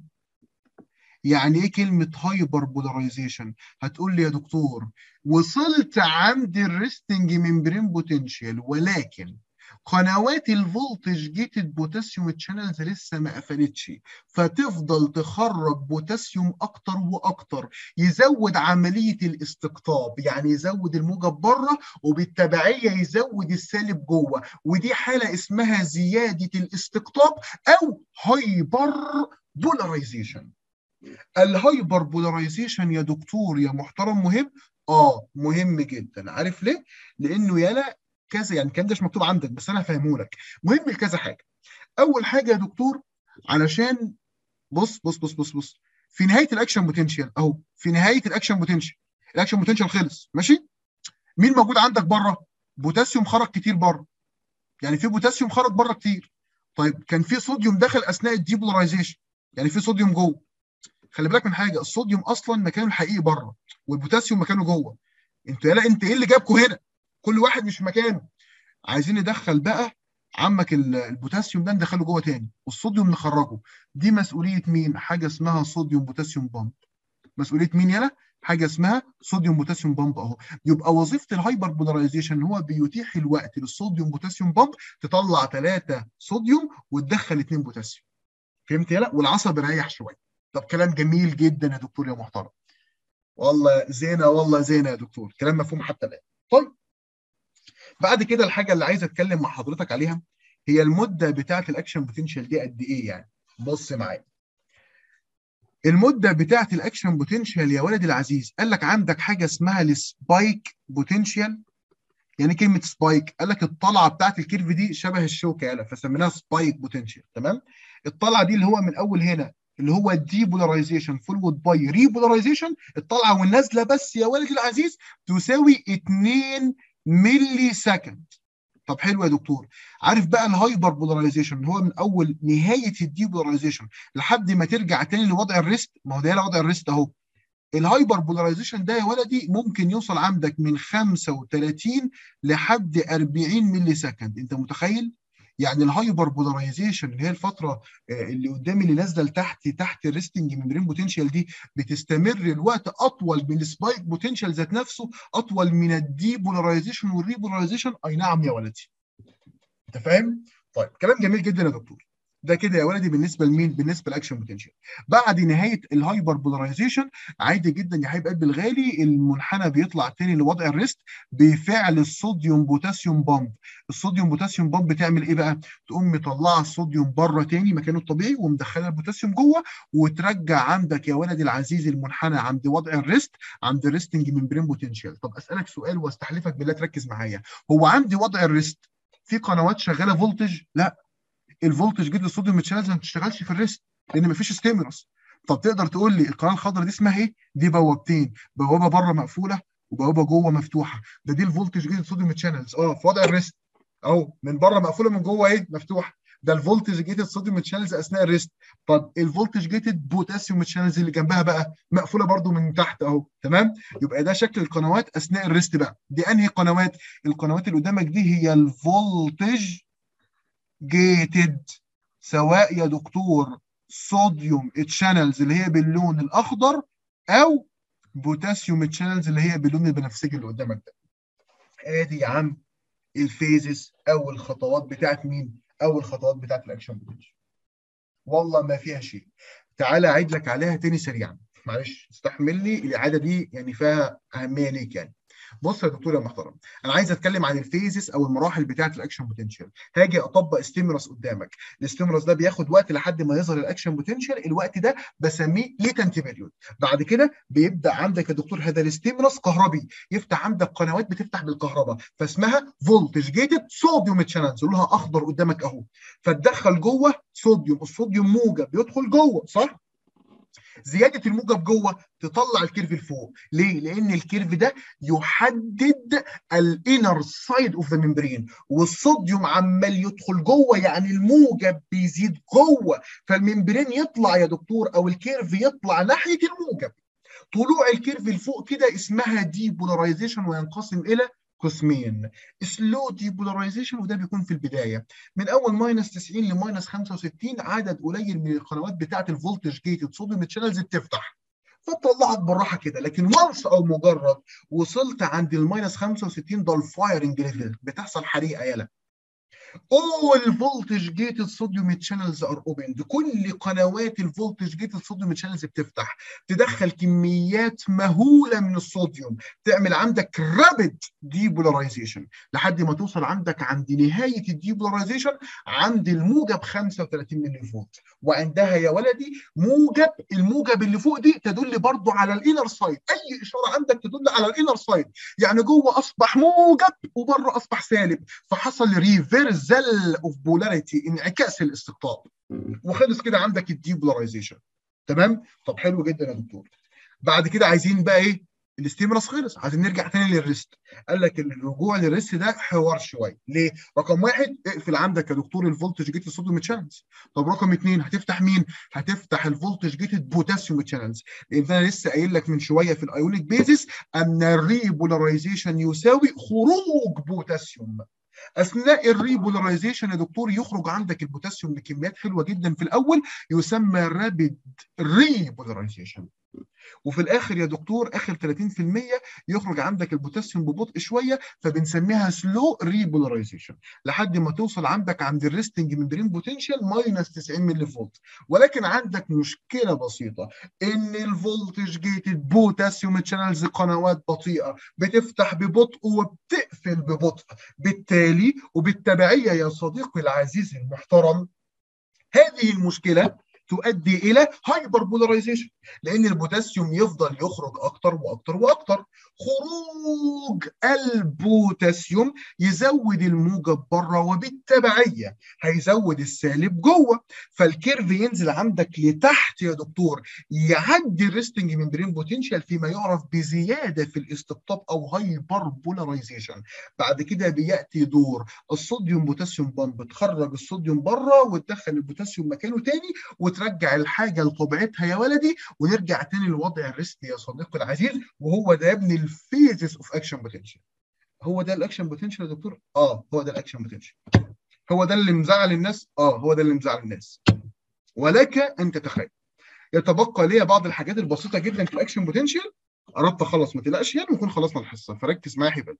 يعني ايه كلمه هايبر بولاريزيشن هتقول لي يا دكتور وصلت عند الريستنج ممبرين بوتنشال ولكن قنوات الفولتج جيتد بوتاسيوم تشانلز لسه ما قفلتش فتفضل تخرج بوتاسيوم اكتر واكتر يزود عمليه الاستقطاب يعني يزود الموجب بره وبالتبعيه يزود السالب جوه ودي حاله اسمها زياده الاستقطاب او هايبر بولاريزيشن الهايبر بولاريزيشن يا دكتور يا محترم مهم اه مهم جدا عارف ليه لانه يلا كذا يعني الكلام ده مش مكتوب عندك بس انا هفهمه لك مهم لكذا حاجه اول حاجه يا دكتور علشان بص بص بص بص بص في نهايه الاكشن بوتنشال اهو في نهايه الاكشن بوتنشال الاكشن بوتنشال خلص ماشي مين موجود عندك بره بوتاسيوم خرج كتير بره يعني في بوتاسيوم خرج بره كتير طيب كان في صوديوم دخل اثناء الديبولاريزيشن يعني في صوديوم جوه خلي بالك من حاجه الصوديوم اصلا مكانه الحقيقي بره والبوتاسيوم مكانه جوه انتوا يلا انت ايه اللي جابكم هنا كل واحد مش في مكانه عايزين ندخل بقى عمك البوتاسيوم ده ندخله جوه تاني والصوديوم نخرجه دي مسؤوليه مين حاجه اسمها صوديوم بوتاسيوم بامب مسؤوليه مين يلا حاجه اسمها صوديوم بوتاسيوم بامب اهو يبقى وظيفه الهايبر بولاريزيشن هو بيتيح الوقت للصوديوم بوتاسيوم بامب تطلع ثلاثه صوديوم وتدخل اثنين بوتاسيوم فهمت يلا والعصب يريح شويه طب كلام جميل جدا يا دكتور يا محترم والله زينه والله زينه يا دكتور كلام مفهوم حتى الان طيب بعد كده الحاجه اللي عايز اتكلم مع حضرتك عليها هي المده بتاعه الاكشن بوتنشال دي قد ايه يعني بص معايا المده بتاعه الاكشن بوتنشال يا ولدي العزيز قال لك عندك حاجه اسمها السبايك بوتنشال يعني كلمه سبايك قال لك الطلعه بتاعه الكيرف دي شبه الشوكه يالا فسميناها سبايك بوتنشال تمام الطلعه دي اللي هو من اول هنا اللي هو الديبولاريزيشن فولود باي ريبولاريزيشن الطلعه والنازله بس يا ولدي العزيز تساوي 2 ملي سكند طب حلو يا دكتور عارف بقى الهايبر بولاريزيشن اللي هو من اول نهايه الديبولاريزيشن لحد ما ترجع تاني لوضع الريست ما هو ده وضع الريست اهو الهايبر بولاريزيشن ده يا ولدي ممكن يوصل عندك من 35 لحد 40 ملي سكند انت متخيل يعني الهايبر بولاريزيشن اللي هي الفتره اللي قدامي اللي نازله لتحت تحت الريستنج ميمبرين بوتنشال دي بتستمر الوقت اطول من السبايك بوتنشال ذات نفسه اطول من الديبولاريزيشن والريبولاريزيشن اي نعم يا ولدي انت فاهم؟ طيب كلام جميل جدا يا دكتور ده كده يا ولدي بالنسبه لمين؟ بالنسبه لاكشن بوتنشال. بعد نهايه الهايبر بولاريزيشن عادي جدا يا حبيب قلبي الغالي المنحنى بيطلع تاني لوضع الريست بفعل الصوديوم بوتاسيوم بامب. الصوديوم بوتاسيوم بامب بتعمل ايه بقى؟ تقوم مطلعه الصوديوم بره تاني مكانه الطبيعي ومدخله البوتاسيوم جوه وترجع عندك يا ولدي العزيز المنحنى عند وضع الريست عند الريستنج ممبرين بوتنشال. طب اسالك سؤال واستحلفك بالله تركز معايا. هو عندي وضع الريست في قنوات شغاله فولتج؟ لا الفولتج جيت للصوديوم تشانلز ما بتشتغلش في الريست لان مفيش ستيمولس طب تقدر تقول لي القناه الخضراء دي اسمها ايه؟ دي بوابتين بوابه بره مقفوله وبوابه جوه مفتوحه ده دي الفولتج جيت للصوديوم تشانلز اه في وضع الريست اهو من بره مقفوله من جوه ايه؟ مفتوحه ده الفولتج جيتد صوديوم تشانلز اثناء الريست طب الفولتج جيتد بوتاسيوم تشانلز اللي جنبها بقى مقفوله برده من تحت اهو تمام يبقى ده شكل القنوات اثناء الريست بقى دي انهي قنوات القنوات اللي قدامك دي هي الفولتج جيتد سواء يا دكتور صوديوم تشانلز اللي هي باللون الاخضر او بوتاسيوم تشانلز اللي هي باللون البنفسجي اللي قدامك ده ادي يا عم الفيزز او الخطوات بتاعت مين او الخطوات بتاعت الاكشن بوتنشال والله ما فيها شيء تعالى اعيد لك عليها تاني سريعا معلش استحملني الاعاده دي يعني فيها اهميه ليك يعني بص يا دكتور يا محترم انا عايز اتكلم عن الفيزز او المراحل بتاعه الاكشن بوتنشال هاجي اطبق ستيمولس قدامك الاستيمولس ده بياخد وقت لحد ما يظهر الاكشن بوتنشال الوقت ده بسميه ليتنت بيريود بعد كده بيبدا عندك يا دكتور هذا الاستيمولس كهربي يفتح عندك قنوات بتفتح بالكهرباء فاسمها فولتج جيتد صوديوم تشانلز لونها اخضر قدامك اهو فتدخل جوه صوديوم الصوديوم موجب بيدخل جوه صح زياده الموجب جوه تطلع الكيرف لفوق ليه لان الكيرف ده يحدد الانر سايد اوف ذا ممبرين والصوديوم عمال يدخل جوه يعني الموجب بيزيد جوه فالممبرين يطلع يا دكتور او الكيرف يطلع ناحيه الموجب طلوع الكيرف لفوق كده اسمها دي بولاريزيشن وينقسم الى قسمين سلو ديبولاريزيشن وده بيكون في البدايه من اول ماينس 90 لماينس 65 عدد قليل من القنوات بتاعه الفولتج جيتد صوديوم تشانلز بتفتح فتطلعك بالراحه كده لكن وانس او مجرد وصلت عند الماينس 65 ده الفايرنج ليفل بتحصل حريقه يالا all voltage gated sodium channels are opened كل قنوات الفولتج جيتد صوديوم channels بتفتح تدخل كميات مهوله من الصوديوم تعمل عندك رابid depolarization لحد ما توصل عندك عند نهايه الديبولاريزيشن عند الموجب 35 ملي فولت وعندها يا ولدي موجب الموجب اللي فوق دي تدل برضو على الانر سايد اي اشاره عندك تدل على الانر سايد يعني جوه اصبح موجب وبره اصبح سالب فحصل ريفيرس زل اوف بولاريتي انعكاس الاستقطاب وخلص كده عندك الديبولاريزيشن تمام طب حلو جدا يا دكتور بعد كده عايزين بقى ايه الاستيمولس خلص عايزين نرجع تاني للريست قال لك الرجوع للريست ده حوار شويه ليه رقم واحد اقفل عندك يا دكتور الفولتج جيت الصوديوم تشانلز طب رقم اثنين هتفتح مين هتفتح الفولتج جيت بوتاسيوم تشانلز لان انا لسه قايل لك من شويه في الايونيك بيزيس ان الريبولاريزيشن يساوي خروج بوتاسيوم اثناء الريبولاريزيشن يا دكتور يخرج عندك البوتاسيوم بكميات حلوه جدا في الاول يسمى رابيد ريبولاريزيشن وفي الاخر يا دكتور اخر 30% يخرج عندك البوتاسيوم ببطء شويه فبنسميها سلو ريبولاريزيشن لحد ما توصل عندك عند الريستنج ممبرين بوتنشال ماينس 90 ملي فولت ولكن عندك مشكله بسيطه ان الفولتج جيتد بوتاسيوم تشانلز قنوات بطيئه بتفتح ببطء وبتقفل ببطء بالتالي وبالتبعيه يا صديقي العزيز المحترم هذه المشكله تؤدي الى هايبر بولاريزيشن لان البوتاسيوم يفضل يخرج اكتر واكتر واكتر خروج البوتاسيوم يزود الموجب بره وبالتبعيه هيزود السالب جوه فالكيرف ينزل عندك لتحت يا دكتور يعدي الريستنج ممبرين بوتنشال فيما يعرف بزياده في الاستقطاب او هايبر بولاريزيشن بعد كده بياتي دور الصوديوم بوتاسيوم بامب تخرج الصوديوم بره وتدخل البوتاسيوم مكانه تاني وترجع الحاجه لطبيعتها يا ولدي ونرجع تاني لوضع الريست يا صديقي العزيز وهو ده يا ابني الفيزس اوف اكشن بوتنشال هو ده الاكشن بوتنشال يا دكتور اه هو ده الاكشن بوتنشال هو ده اللي مزعل الناس اه هو ده اللي مزعل الناس ولك ان تتخيل يتبقى لي بعض الحاجات البسيطه جدا في الاكشن بوتنشال قربت اخلص ما تقلقش يعني ونكون خلصنا الحصه فركز معايا يا حبيبي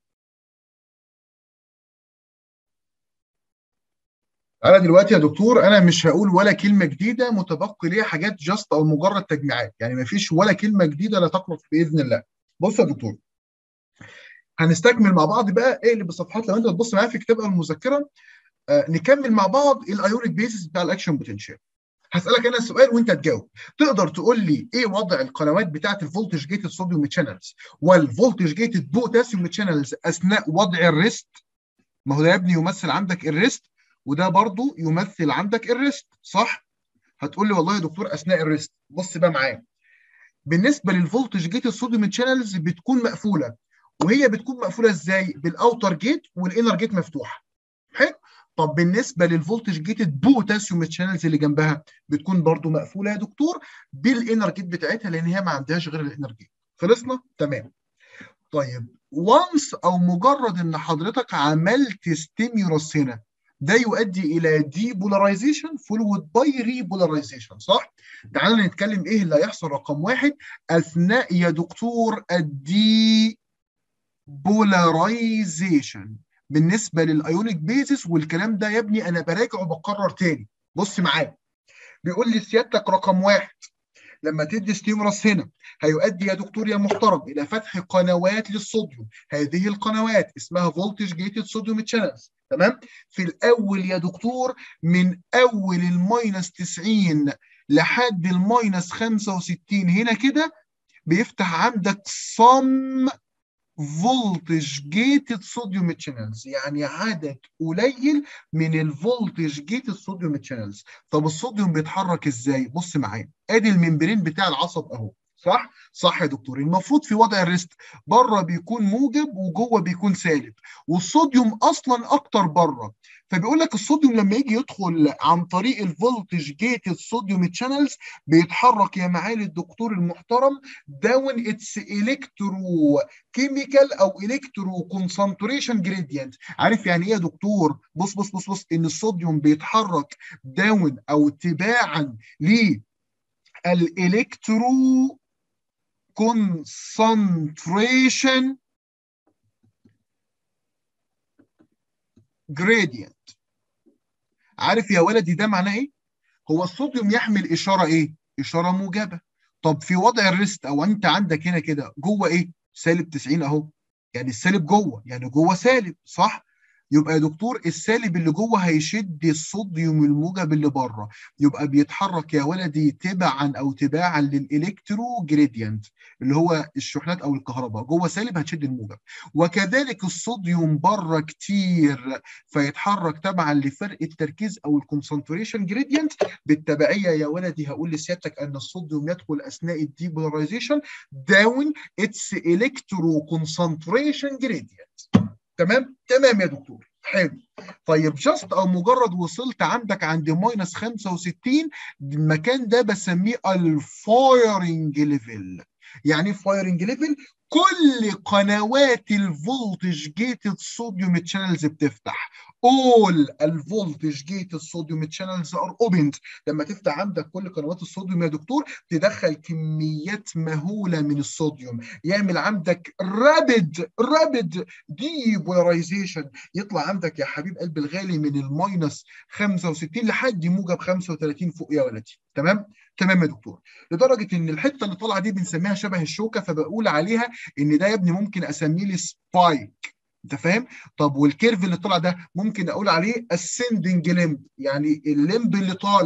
انا دلوقتي يا دكتور انا مش هقول ولا كلمه جديده متبقي ليها حاجات جاست او مجرد تجميعات يعني ما فيش ولا كلمه جديده لا تقرأ باذن الله بص يا دكتور هنستكمل مع بعض بقى ايه اللي بالصفحات لو انت تبص معايا في كتابها المذكره آه نكمل مع بعض الايونيك بيسز بتاع الاكشن بوتنشال هسالك انا السؤال وانت تجاوب تقدر تقول لي ايه وضع القنوات بتاعه الفولتج جيتد صوديوم تشانلز والفولتج جيتد بوتاسيوم تشانلز اثناء وضع الريست ما هو ده يا ابني يمثل عندك الريست وده برضو يمثل عندك الريست صح هتقول لي والله يا دكتور اثناء الريست بص بقى معايا بالنسبه للفولتج جيت الصوديوم تشانلز بتكون مقفوله وهي بتكون مقفوله ازاي بالاوتر جيت والانر جيت مفتوحه حلو طب بالنسبه للفولتج جيت البوتاسيوم تشانلز اللي جنبها بتكون برضو مقفوله يا دكتور بالانر جيت بتاعتها لان هي ما عندهاش غير الانر جيت خلصنا تمام طيب وانس او مجرد ان حضرتك عملت ستيميولس هنا ده يؤدي الى دي بولاريزيشن فولود باي ري بولاريزيشن صح؟ تعالى نتكلم ايه اللي هيحصل رقم واحد اثناء يا دكتور الدي بولاريزيشن بالنسبه للايونيك بيزس والكلام ده يا ابني انا براجع وبكرر تاني بص معايا بيقول لي سيادتك رقم واحد لما تدي ستيمولس هنا هيؤدي يا دكتور يا محترم الى فتح قنوات للصوديوم هذه القنوات اسمها فولتج جيتد صوديوم تشانلز تمام في الاول يا دكتور من اول الماينس 90 لحد الماينس 65 هنا كده بيفتح عندك صم فولتج جيتد صوديوم تشانلز يعني عدد قليل من الفولتج جيتد صوديوم تشانلز طب الصوديوم بيتحرك ازاي بص معايا ادي الممبرين بتاع العصب اهو صح؟ صح يا دكتور المفروض في وضع الريست بره بيكون موجب وجوه بيكون سالب والصوديوم اصلا اكتر بره فبيقول لك الصوديوم لما يجي يدخل عن طريق الفولتج جيتد صوديوم تشانلز بيتحرك يا معالي الدكتور المحترم داون اتس الكترو كيميكال او الكترو كونسنتريشن جريدينت عارف يعني ايه يا دكتور بص بص بص بص ان الصوديوم بيتحرك داون او تباعا ل الالكترو concentration gradient عارف يا ولدي ده معناه ايه؟ هو الصوديوم يحمل اشاره ايه؟ اشاره موجبه طب في وضع الريست او انت عندك هنا كده جوه ايه؟ سالب 90 اهو يعني السالب جوه يعني جوه سالب صح؟ يبقى يا دكتور السالب اللي جوه هيشد الصوديوم الموجب اللي بره يبقى بيتحرك يا ولدي تبعا او تباعا للالكترو جريدينت اللي هو الشحنات او الكهرباء جوه سالب هتشد الموجب وكذلك الصوديوم بره كتير فيتحرك تبعا لفرق التركيز او الكونسنتريشن جريدينت بالتبعيه يا ولدي هقول لسيادتك ان الصوديوم يدخل اثناء الديبولاريزيشن داون اتس الكترو كونسنتريشن جريدينت تمام تمام يا دكتور حلو طيب جاست او مجرد وصلت عندك عند ماينس 65 المكان ده بسميه الفايرنج ليفل يعني ايه فايرنج ليفل كل قنوات الفولتج جيتد صوديوم تشانلز بتفتح all الفولتج جيتد صوديوم تشانلز ار اوبند لما تفتح عندك كل قنوات الصوديوم يا دكتور تدخل كميات مهوله من الصوديوم يعمل عندك رابد رابد ديبولاريزيشن يطلع عندك يا حبيب قلب الغالي من الماينس 65 لحد موجب 35 فوق يا ولدي تمام تمام يا دكتور لدرجه ان الحته اللي طالعه دي بنسميها شبه الشوكه فبقول عليها ان ده يا ابني ممكن اسميه لي سبايك انت فاهم طب والكيرف اللي طالع ده ممكن اقول عليه ascending limb يعني الليمب اللي طالع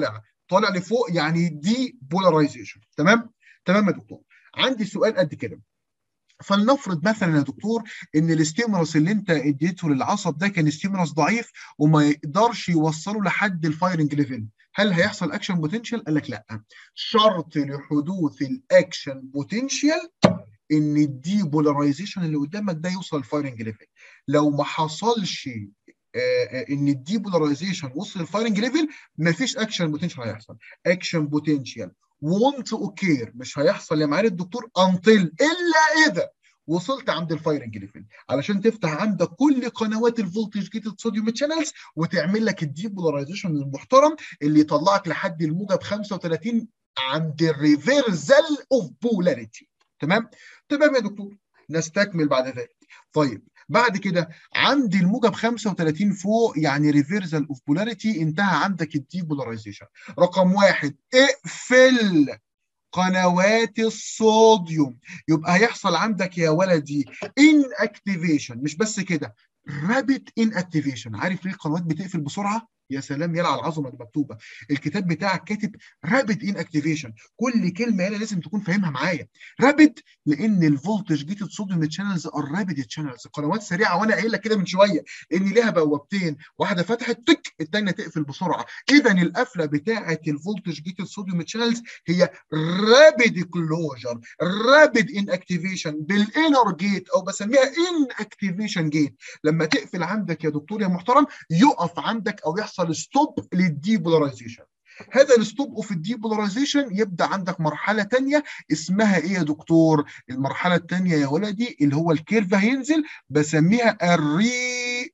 طالع لفوق يعني دي بولاريزيشن تمام تمام يا دكتور عندي سؤال قد كده فلنفرض مثلا يا دكتور ان الاستيمولس اللي انت اديته للعصب ده كان استيمولس ضعيف وما يقدرش يوصله لحد الفايرنج ليفل هل هيحصل اكشن بوتنشال قال لك لا شرط لحدوث الاكشن بوتنشال ان الدي بولاريزيشن اللي قدامك ده يوصل الفايرنج ليفل لو ما حصلش ان الدي بولاريزيشن وصل الفايرنج ليفل مفيش اكشن بوتنشال هيحصل اكشن بوتنشال وونت اوكير مش هيحصل يا معالي الدكتور انتل الا اذا وصلت عند الفايرنج ليفل علشان تفتح عندك كل قنوات الفولتج جيتد صوديوم تشانلز وتعمل لك الدي بولاريزيشن المحترم اللي يطلعك لحد الموجب 35 عند الريفيرزال اوف بولاريتي تمام تمام يا دكتور نستكمل بعد ذلك طيب بعد كده عندي الموجب 35 فوق يعني ريفيرزال اوف بولاريتي انتهى عندك الدي بولاريزيشن رقم واحد اقفل قنوات الصوديوم يبقى هيحصل عندك يا ولدي ان اكتيفيشن مش بس كده رابid ان اكتيفيشن عارف ليه القنوات بتقفل بسرعه يا سلام يلا على العظمه اللي مكتوبه الكتاب بتاعك كاتب رابid ان اكتيفيشن كل كلمه هنا لازم تكون فاهمها معايا رابد لان الفولتج جيتد صوديوم تشانلز ار رابد تشانلز قنوات سريعه وانا قايل لك كده من شويه ان ليها بوابتين واحده فتحت تك الثانيه تقفل بسرعه اذا القفله بتاعه الفولتج جيتد صوديوم تشانلز هي رابد كلوجر رابد ان اكتيفيشن بالانر جيت او بسميها ان اكتيفيشن جيت لما تقفل عندك يا دكتور يا محترم يقف عندك او يحصل يحصل ستوب للديبولاريزيشن هذا الستوب اوف الديبولاريزيشن يبدا عندك مرحله ثانيه اسمها ايه يا دكتور المرحله الثانيه يا ولدي اللي هو الكيرف هينزل بسميها الري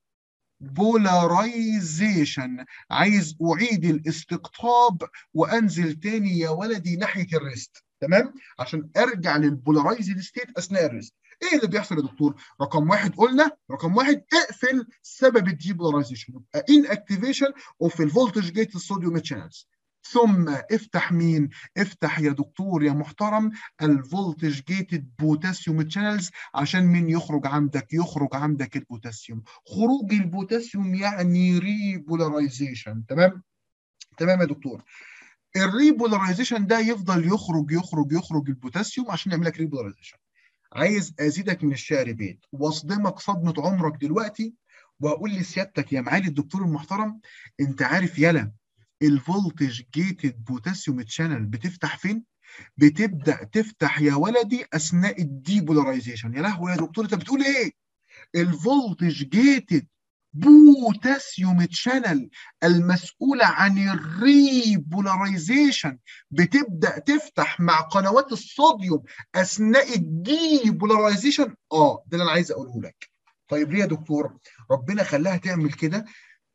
بولاريزيشن عايز اعيد الاستقطاب وانزل تاني يا ولدي ناحيه الريست تمام عشان ارجع للبولارايزد ستيت اثناء الريست ايه اللي بيحصل يا دكتور؟ رقم واحد قلنا رقم واحد اقفل سبب الديبولاريزيشن يبقى ان اكتيفيشن اوف الفولتج جيت الصوديوم تشانلز ثم افتح مين؟ افتح يا دكتور يا محترم الفولتج جيتد بوتاسيوم تشانلز عشان مين يخرج عندك؟ يخرج عندك البوتاسيوم. خروج البوتاسيوم يعني ريبولاريزيشن تمام؟ تمام يا دكتور. الريبولاريزيشن ده يفضل يخرج يخرج يخرج البوتاسيوم عشان يعمل لك ريبولاريزيشن. عايز ازيدك من الشعر بيت واصدمك صدمه عمرك دلوقتي واقول لسيادتك يا معالي الدكتور المحترم انت عارف يلا الفولتج جيتد بوتاسيوم تشانل بتفتح فين؟ بتبدا تفتح يا ولدي اثناء الديبولاريزيشن يا لهوي يا دكتور انت بتقول ايه؟ الفولتج جيتد بوتاسيوم تشانل المسؤولة عن الريبولاريزيشن بتبدأ تفتح مع قنوات الصوديوم أثناء الديبولاريزيشن اه ده اللي أنا عايز أقوله لك طيب ليه يا دكتور ربنا خلاها تعمل كده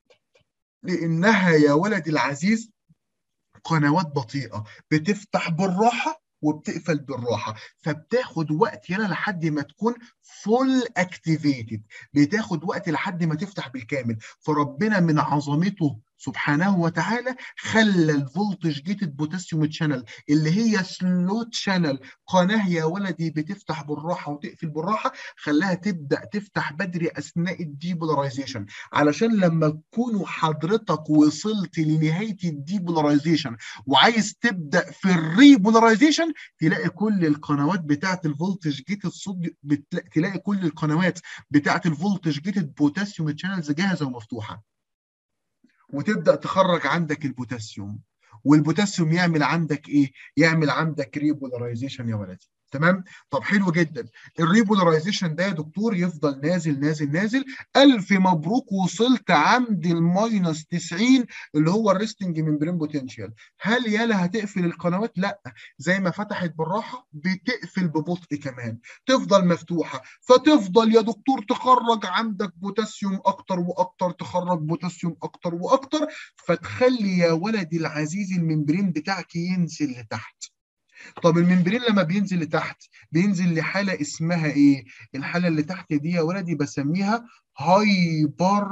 لأنها يا ولدي العزيز قنوات بطيئة بتفتح بالراحة وبتقفل بالراحه فبتاخد وقت هنا لحد ما تكون فول اكتيفيتد بتاخد وقت لحد ما تفتح بالكامل فربنا من عظمته سبحانه وتعالى خلى الفولتج جيتد بوتاسيوم تشانل اللي هي سلو تشانل قناه يا ولدي بتفتح بالراحه وتقفل بالراحه خلاها تبدا تفتح بدري اثناء الديبولاريزيشن علشان لما تكونوا حضرتك وصلت لنهايه الديبولاريزيشن وعايز تبدا في الريبولاريزيشن تلاقي كل القنوات بتاعه الفولتج جيتد صوديوم تلاقي كل القنوات بتاعه الفولتج جيتد بوتاسيوم تشانلز جاهزه ومفتوحه وتبدا تخرج عندك البوتاسيوم والبوتاسيوم يعمل عندك ايه؟ يعمل عندك ريبولاريزيشن يا ولدي تمام طب حلو جدا الريبولاريزيشن ده يا دكتور يفضل نازل نازل نازل الف مبروك وصلت عند الماينس 90 اللي هو الريستنج ممبرين بوتنشال هل يالا هتقفل القنوات لا زي ما فتحت بالراحه بتقفل ببطء كمان تفضل مفتوحه فتفضل يا دكتور تخرج عندك بوتاسيوم اكتر واكتر تخرج بوتاسيوم اكتر واكتر فتخلي يا ولدي العزيز الممبرين بتاعك ينزل لتحت طب الممبرين لما بينزل لتحت بينزل لحاله اسمها ايه؟ الحاله اللي تحت دي يا ولدي بسميها هايبر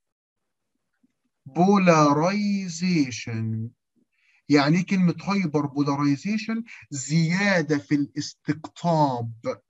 بولارايزيشن يعني ايه كلمه هايبر بولارايزيشن؟ زياده في الاستقطاب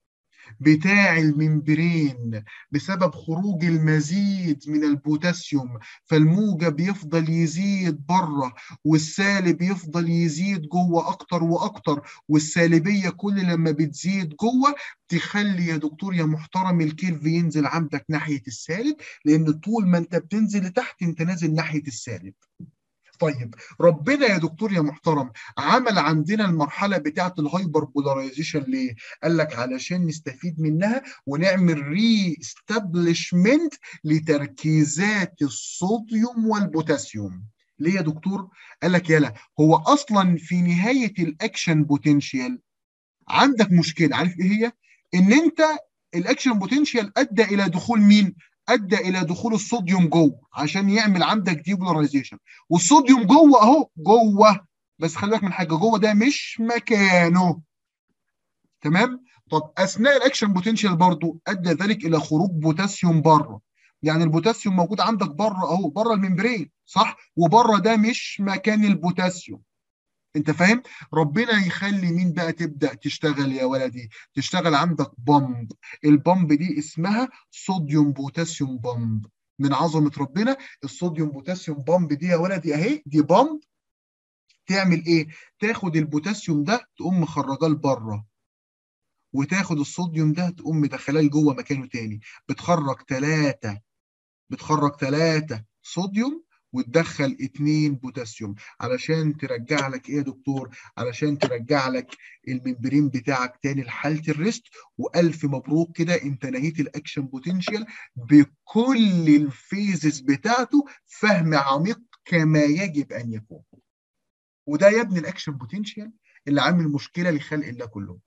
بتاع الممبرين بسبب خروج المزيد من البوتاسيوم فالموجب يفضل يزيد بره والسالب يفضل يزيد جوه اكتر واكتر والسالبيه كل لما بتزيد جوه تخلي يا دكتور يا محترم الكيرف ينزل عندك ناحيه السالب لان طول ما انت بتنزل لتحت انت نازل ناحيه السالب طيب ربنا يا دكتور يا محترم عمل عندنا المرحله بتاعه الهايبر بولاريزيشن ليه؟ قال لك علشان نستفيد منها ونعمل ري استابليشمنت لتركيزات الصوديوم والبوتاسيوم. ليه يا دكتور؟ قال لك يلا هو اصلا في نهايه الاكشن بوتنشال عندك مشكله عارف ايه هي؟ ان انت الاكشن بوتنشال ادى الى دخول مين؟ ادى الى دخول الصوديوم جوه عشان يعمل عندك ديبولاريزيشن والصوديوم جوه اهو جوه بس خلي بالك من حاجه جوه ده مش مكانه تمام طب اثناء الاكشن بوتنشال برضو ادى ذلك الى خروج بوتاسيوم بره يعني البوتاسيوم موجود عندك بره اهو بره الممبرين صح وبره ده مش مكان البوتاسيوم انت فاهم ربنا يخلي مين بقى تبدا تشتغل يا ولدي تشتغل عندك بامب البامب دي اسمها صوديوم بوتاسيوم بامب من عظمه ربنا الصوديوم بوتاسيوم بامب دي يا ولدي اهي دي بامب تعمل ايه تاخد البوتاسيوم ده تقوم مخرجاه لبره وتاخد الصوديوم ده تقوم مدخلاه لجوه مكانه تاني بتخرج ثلاثه بتخرج ثلاثه صوديوم وتدخل اتنين بوتاسيوم علشان ترجع لك ايه يا دكتور علشان ترجع لك الممبرين بتاعك تاني لحاله الريست والف مبروك كده انت نهيت الاكشن بوتنشال بكل الفيزز بتاعته فهم عميق كما يجب ان يكون وده يا ابني الاكشن بوتنشال اللي عامل مشكله لخلق الله كله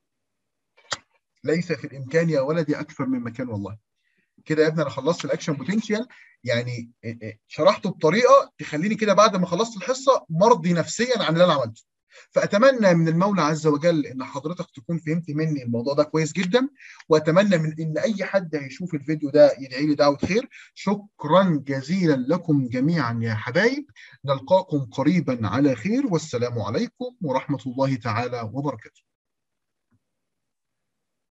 ليس في الامكان يا ولدي اكثر من مكان والله كده يا ابني انا خلصت الاكشن بوتنشال يعني شرحته بطريقه تخليني كده بعد ما خلصت الحصه مرضي نفسيا عن اللي انا عملته فاتمنى من المولى عز وجل ان حضرتك تكون فهمت مني الموضوع ده كويس جدا واتمنى من ان اي حد هيشوف الفيديو ده يدعي لي دعوه خير شكرا جزيلا لكم جميعا يا حبايب نلقاكم قريبا على خير والسلام عليكم ورحمه الله تعالى وبركاته